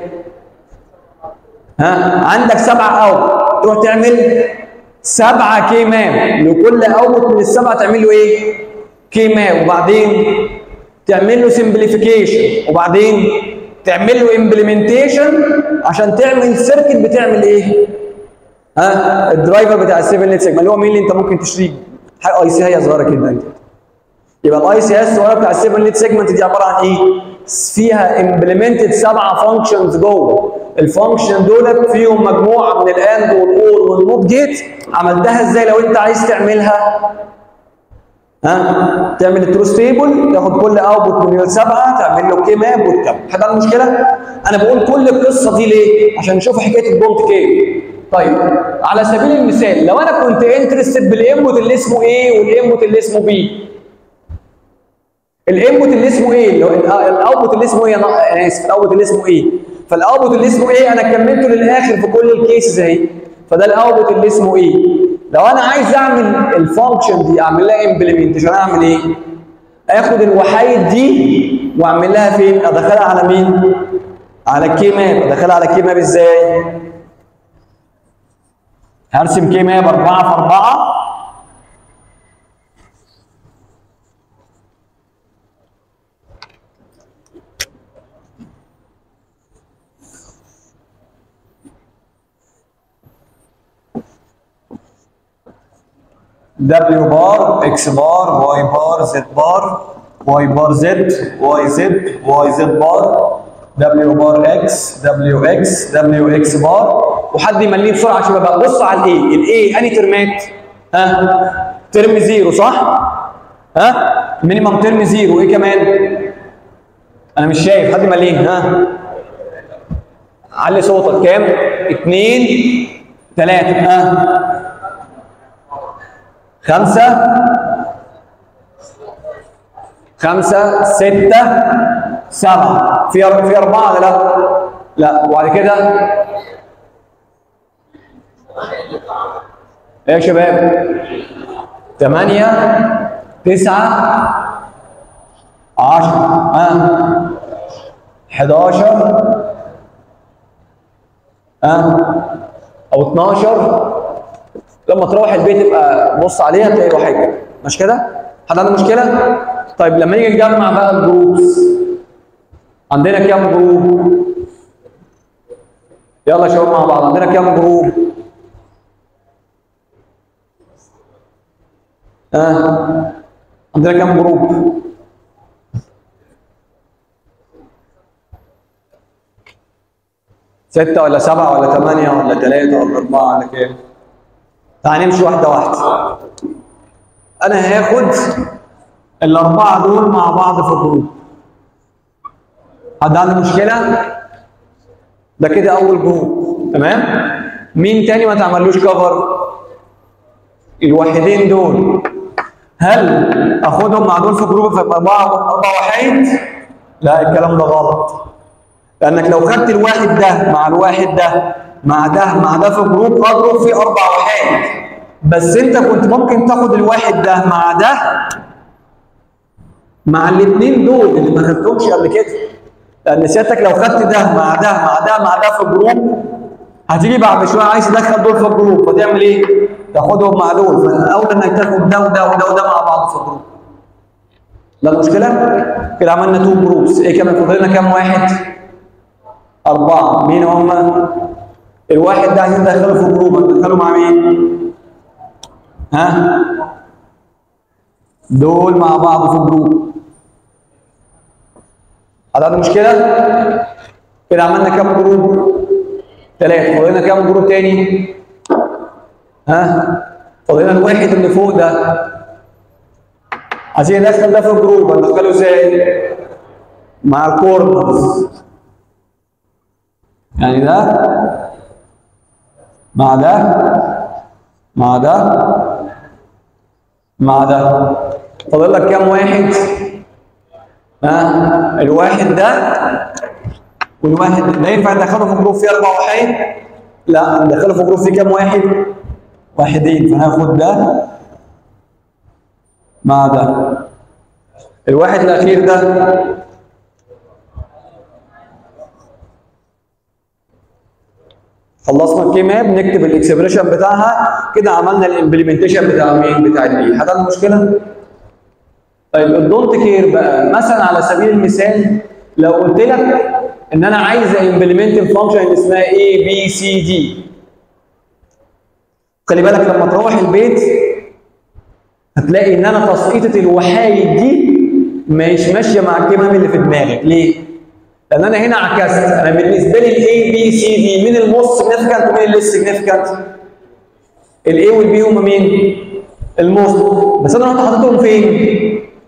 ها عندك سبعه اوت تروح تعمل سبعه كي ماب لكل اوت من السبعه تعمل له ايه؟ كي ماب وبعدين تعمل له سمبليفيكيشن وبعدين تعمل له امبلمنتيشن عشان تعمل سيركت بتعمل ايه؟ ها الدرايفر بتاع ال7 ليد سيجما اللي هو مين اللي انت ممكن تشتريه؟ حاجه اي سي هي صغيره كده انت يبقى الاي سي اس الصغيره بتاع ال7 ليد سيجمنت دي عباره عن ايه؟ فيها امبلمنتد سبعه فانكشنز جوه الفانكشن دولت فيهم مجموعه من الاند والاور والنوت جيت عملتها ازاي لو انت عايز تعملها ها تعمل الترو ستيبل تاخد كل اوتبوت من السبعه تعمل له كي ماب وتكمل حد عنده مشكله؟ انا بقول كل القصه دي ليه؟ عشان نشوف حكايه الدونت كي طيب على سبيل المثال لو انا كنت انترستد بالانبوت اللي اسمه ايه والانبوت اللي اسمه بي الانبوت اللي اسمه ايه اللي هو الاوتبوت اللي اسمه ايه انا اسف الاوتبوت اللي اسمه ايه فالاوتبوت اللي اسمه ايه انا كملته للاخر في كل الكيسز اهي فده الاوتبوت اللي اسمه ايه لو انا عايز اعمل الفانكشن دي اعمل لها امبلمنتيشن اعمل ايه اخد الوحايد دي واعمل لها فين ادخلها على مين على الكي ماب ادخلها على الكي ماب ازاي هرسم كي ماب 4 في 4 W بار X بار Y بار Z بار Y بار Z Y Z Y Z بار W بار X W X W X بار وحد يمليه بسرعه يا شباب بص على الاي الاي انهي ترمات؟ ها ترم زيرو صح؟ ها مينيمم ترم زيرو ايه كمان؟ انا مش شايف حد يمليه ها علي صوتك كام؟ اثنين ثلاثة ها خمسة خمسة ستة سبعة في أر- في أربعة ولا لا؟ لا وبعد كده ايه يا شباب؟ ثمانية تسعة عشرة ها 11 ها او 12 لما تروح البيت يبقى بص عليها تلاقي له حاجه مش كده؟ حد عنده مشكله؟ طيب لما نيجي نجمع بقى الجروبس عندنا كام جروب؟ يلا يا شباب مع بعض عندنا كام جروب؟ ها عندنا كام جروب؟ ستة ولا سبعة ولا ثمانية ولا ثلاثة ولا أربعة ولا كام؟ تعال نمشي واحدة واحدة. أنا هاخد الأربعة دول مع بعض في جروب. حد عنده مشكله ده كده اول جروب تمام مين تاني ما تعملوش كفر الوحيدين دول هل اخدهم مع دول في جروب في اربعه اربع وحيد لا الكلام ده غلط لانك لو خدت الواحد ده مع الواحد ده مع ده مع ده في جروب اضرب فيه اربع وحيد بس انت كنت ممكن تاخد الواحد ده مع ده مع الاثنين دول اللي ما خدتهمش قبل كده لان سيادتك لو خدت ده مع ده مع ده مع ده في جروب هتيجي بعد شويه عايز تدخل دول في الجروب فتعمل ايه؟ تاخدهم مع دول فالاولى انك تاخد ده وده وده وده مع بعض في الجروب لا المشكله كده عملنا تو جروبس ايه كمان فاضل لنا كام واحد؟ اربعه مين هم؟ الواحد ده عايزين ندخله في جروب هندخله مع مين؟ ها؟ دول مع بعض في جروب هذا مشكلة؟ كده عملنا كام جروب؟ ثلاثة فاضلنا كام جروب تاني؟ ها؟ فاضلنا الواحد اللي فوق ده عايزين ندخل ده في الجروب هندخله ازاي؟ مع الكورنرز يعني ده مع ده مع ده مع ده فاضل لك كام واحد؟ ها الواحد ده والواحد ده لا ينفع ندخله في جروب فيه اربع وحيد لا ندخله في جروب فيه كام واحد؟ واحدين فهاخد ده مع ده الواحد الاخير ده خلصنا الكي ماب نكتب الاكسبريشن بتاعها كده عملنا الامبلمنتيشن بتاع مين بتاع الاي حد عنده مشكله؟ طيب الدونت كير بقى مثلا على سبيل المثال لو قلت لك ان انا عايز امبلمنت فانكشن اسمها اي بي سي دي خلي بالك لما تروح البيت هتلاقي ان انا تسقيطه الوحايد دي مش ماشيه مع الكمام اللي في دماغك ليه؟ لان انا هنا عكست انا بالنسبه لي الاي بي سي دي مين الموست سيجنفكانت ومين الليس سيجنفكانت؟ الاي والبي هم مين؟ الموست بس انا رحت حاططهم فين؟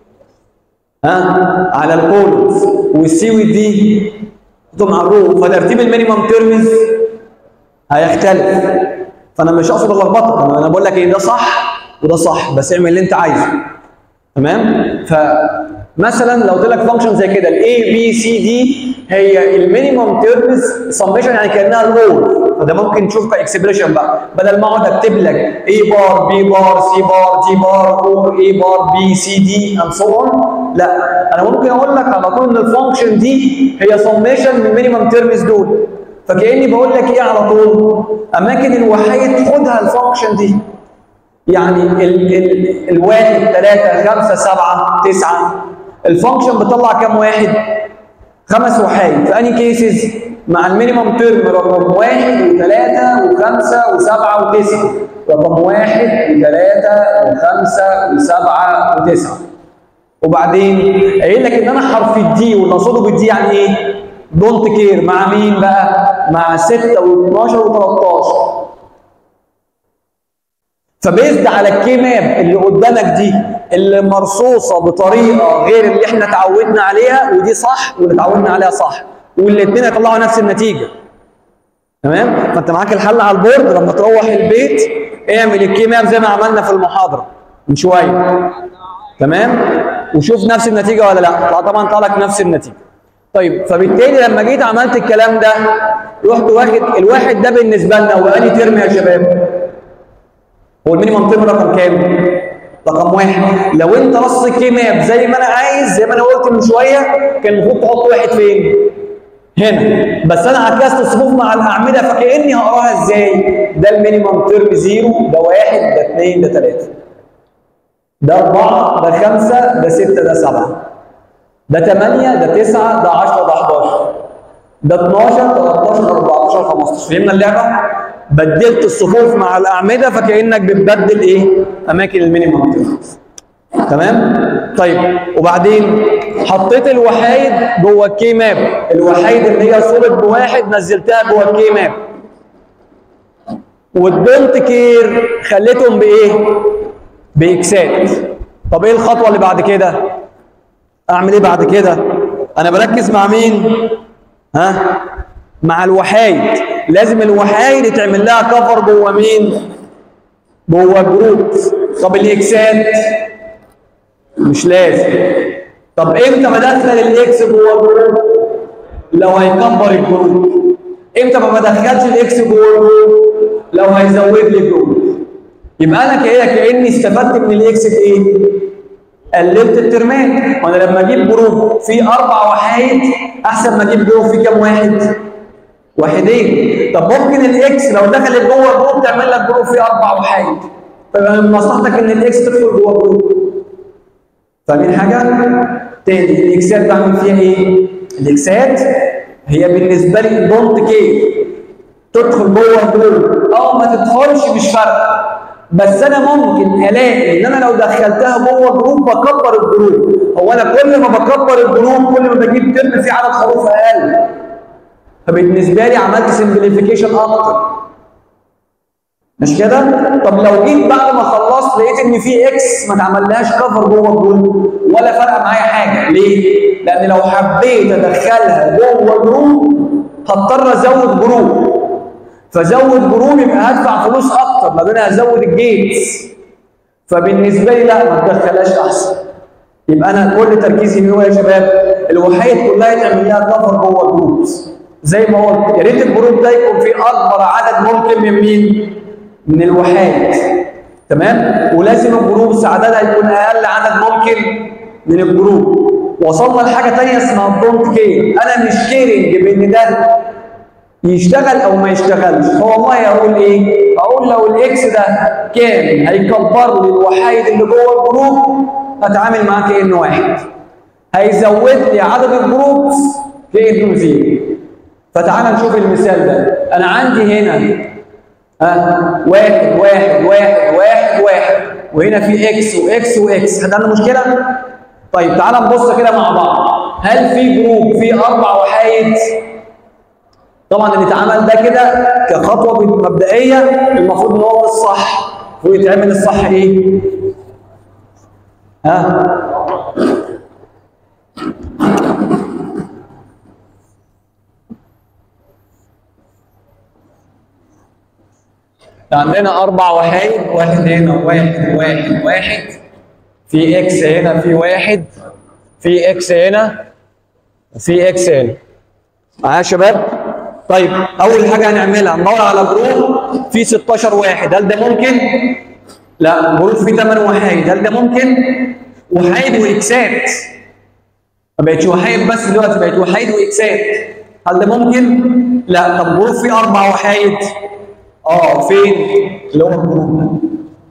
ها على الكولز والسي والدي حطهم على الرو فترتيب المينيمم تيرمز هيختلف فانا مش اقصد اللخبطه انا أنا بقول لك ايه ده صح وده صح بس اعمل اللي انت عايزه تمام فمثلا لو قلت لك فانكشن زي كده الاي بي سي دي هي المينيمم تيرمز سميشن يعني كانها الرول فده ممكن تشوف كاكسبريشن بقى بدل ما اقعد اكتب لك اي بار بي بار سي بار دي بار اور اي بار بي سي دي اند سو اون لا انا ممكن اقول لك على طول ان الفانكشن دي هي سميشن من المينيمم تيرمز دول فكاني بقول لك ايه على طول اماكن الوحيد خدها الفانكشن دي يعني ال ال الواحد ثلاثة خمسة سبعة تسعة الفانكشن بتطلع كام واحد؟ خمس وحايد في انهي كيسز؟ مع المينيمم تيرم رقم واحد وثلاثة وخمسة وسبعة وتسعة رقم واحد وثلاثة وخمسة وسبعة وتسعة وبعدين قايل لك ان انا حرف الدي واللي اقصده بالدي يعني ايه؟ دونت كير مع مين بقى؟ مع 6 و12 و13 فبيزد على الكي ماب اللي قدامك دي اللي مرصوصه بطريقه غير اللي احنا اتعودنا عليها ودي صح واللي اتعودنا عليها صح والاثنين هيطلعوا نفس النتيجه تمام فانت معاك الحل على البورد لما تروح البيت اعمل الكي ماب زي ما عملنا في المحاضره من شويه تمام وشوف نفس النتيجه ولا لا طبعا طلع لك نفس النتيجه طيب فبالتالي لما جيت عملت الكلام ده رحت واخد الواحد ده بالنسبه لنا هو انهي ترم يا شباب؟ هو المينيمم تيرم رقم كام؟ رقم واحد لو انت رص الكي ماب زي ما انا عايز زي ما انا قلت من شويه كان المفروض تحط واحد فين؟ هنا بس انا عكست الصفوف مع الاعمده فكاني هقراها ازاي؟ ده المينيمم تيرم زيرو ده واحد ده اثنين ده ثلاثه ده اربعه ده خمسه ده سته ده سبعه ده 8 ده 9 ده 10 ده 11 ده 12 13 14 15 فهمنا اللعبه؟ بدلت الصفوف مع الاعمده فكانك بتبدل ايه؟ اماكن المينيمم تيرمز تمام؟ طيب وبعدين حطيت الوحايد جوه الكي ماب الوحايد اللي هي صورة بواحد نزلتها جوه الكي ماب والدونت كير خليتهم بايه؟ باكسات طب ايه الخطوه اللي بعد كده؟ اعمل ايه بعد كده؟ انا بركز مع مين ها مع الوحايد لازم الوحايد يتعمل لها كفر جوه مين جوه جروب طب الاكسات مش لازم طب امتى بدخل الاكس جوه جروب لو هيكبر الجروب امتى ما بدخلش الاكس جوه الجروب لو هيزود لي جروب يبقى انا كده كاني استفدت من الاكس بايه قللت الترمات وانا لما اجيب جروب فيه اربع وحايد احسن ما اجيب جروب فيه كام واحد واحدين طب ممكن الاكس لو دخلت جوه الجروب تعمل لك جروب فيه اربع وحايد فيبقى من مصلحتك ان الاكس تدخل جوه الجروب فاهمين حاجه؟ تاني الاكسات بعمل فيها ايه؟ الاكسات هي بالنسبه لي دونت كير تدخل جوه الجروب او ما تدخلش مش فارقه بس انا ممكن الاقي ان انا لو دخلتها جوه جروب بكبر الجروب هو انا كل ما بكبر الجروب كل ما بجيب ترم فيه عدد حروف اقل فبالنسبه لي عملت سمبليفيكيشن اكتر مش كده؟ طب لو جيت بعد ما خلصت لقيت ان في اكس ما اتعملهاش كفر جوه الجروب ولا فرق معايا حاجه، ليه؟ لان لو حبيت ادخلها جوه جروب هضطر ازود جروب فزود جروب يبقى هدفع فلوس اكتر لان انا هزود الجيتس فبالنسبه لي لا ما تدخلهاش احسن يبقى انا كل تركيزي هو يا شباب الوحيد كلها يتعمل لها كفر جوه جروبس زي ما قلت يا ريت الجروب ده يكون فيه اكبر عدد ممكن من مين؟ من الوحيد تمام؟ ولازم الجروب عددها يكون اقل عدد ممكن من الجروب وصلنا لحاجه ثانيه اسمها الدونت كير انا مش كيرنج بان ده يشتغل او ما يشتغلش هو والله اقول ايه اقول لو الاكس ده كان هيكبر لي الوحيد اللي جوه الجروب هتعامل معاه كانه واحد هيزود لي عدد الجروبس كانه زيرو فتعال نشوف المثال ده انا عندي هنا ها واحد واحد واحد واحد واحد وهنا في اكس واكس واكس حد عنده مشكله طيب تعال نبص كده مع بعض هل في جروب فيه اربع وحايد طبعا اللي اتعمل ده كده كخطوه مبدئيه المفروض ان هو الصح ويتعمل الصح ايه؟ ها؟ عندنا اربع وحايد واحد هنا واحد واحد واحد في اكس هنا في واحد في اكس هنا وفي اكس هنا معايا يا شباب؟ طيب اول حاجه هنعملها ندور على جروب فيه 16 واحد هل ده ممكن لا جروب فيه 8 وحايد هل ده ممكن وحايد واكسات ما بقتش وحايد بس دلوقتي بقت وحايد واكسات هل ده ممكن لا طب جروب فيه اربع وحايد اه فين اللي هو الجروب ده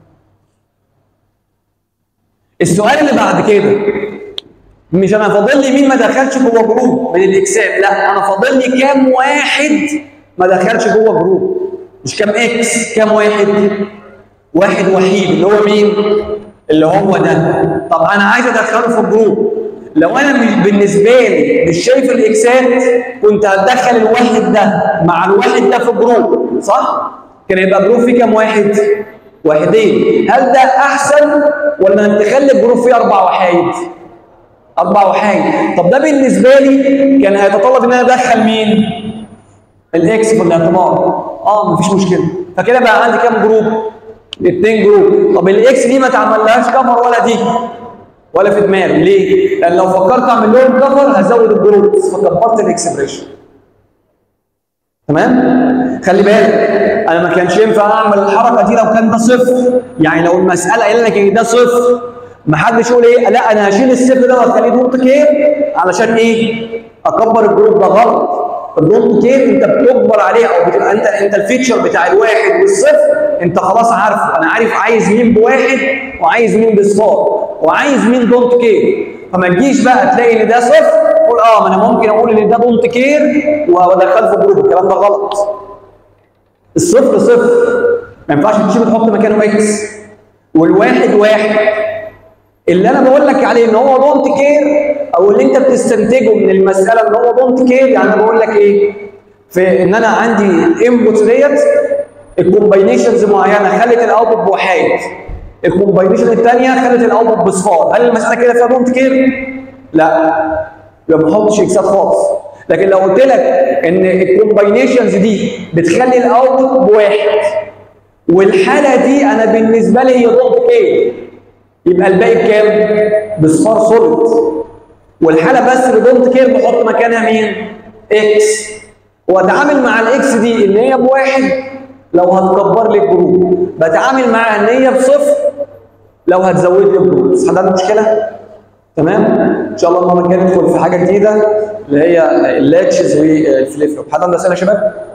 السؤال اللي بعد كده مش انا فاضل لي مين ما دخلش جوه جروب من الاكسات لا انا فاضل لي كام واحد ما دخلش جوه جروب مش كام اكس كام واحد واحد وحيد اللي هو مين اللي هو ده طب انا عايز ادخله في الجروب لو انا مش بالنسبه لي مش شايف الاكسات كنت هتدخل الواحد ده مع الواحد ده في الجروب صح كان يبقى جروب فيه كام واحد واحدين هل ده احسن ولا انك تخلي الجروب فيه اربع وحايد اربع وحايد طب ده بالنسبه لي كان هيتطلب ان انا ادخل مين الاكس في الاعتبار اه مفيش مشكله فكده بقى عندي كام جروب اثنين جروب طب الاكس دي ما تعملهاش كفر ولا دي ولا في دماغي ليه لان لو فكرت اعمل لهم كفر هزود الجروب فكبرت الاكسبريشن تمام خلي بالك انا ما كانش ينفع اعمل الحركه دي لو كان ده صفر يعني لو المساله قايله لك ان ده صفر ما حدش يقول ايه لا انا هشيل الصفر ده واخليه دوت كير علشان ايه اكبر الجروب ده غلط الدونت كير انت بتجبر عليه او بتبقى انت انت الفيتشر بتاع الواحد والصفر انت خلاص عارفه انا عارف عايز مين بواحد وعايز مين بالصفر وعايز مين دونت كير فما تجيش بقى تلاقي ان ده صفر تقول اه ما انا ممكن اقول ان ده دونت كير وادخله في جروب الكلام ده غلط الصفر صفر ما ينفعش تشيل تحط مكانه اكس والواحد واحد اللي انا بقول لك عليه ان هو دونت كير او اللي انت بتستنتجه من المساله ان هو دونت كير يعني انا بقول لك ايه في ان انا عندي الانبوتس ديت الكومباينيشنز معينه خلت الاوتبوت بوحايد الكومباينيشن الثانيه خلت الاوتبوت بصفار هل المساله كده فيها دونت كير؟ لا يبقى ما احطش اكسات خالص لكن لو قلت لك ان الكومباينيشنز دي بتخلي الاوتبوت بواحد والحاله دي انا بالنسبه لي هي دوت كي يبقى الباقي بكام؟ بصفار سوليد والحاله بس اللي دونت كير بحط مكانها مين؟ اكس واتعامل مع الاكس دي ان هي بواحد لو هتكبر لي الجروب بتعامل معاها ان هي بصفر لو هتزود لي الجروب بس حد عنده مشكله؟ تمام؟ ان شاء الله المره الجايه ندخل في حاجه جديده اللي هي اللاتشز والفليب فلوب حد عنده اسئله يا شباب؟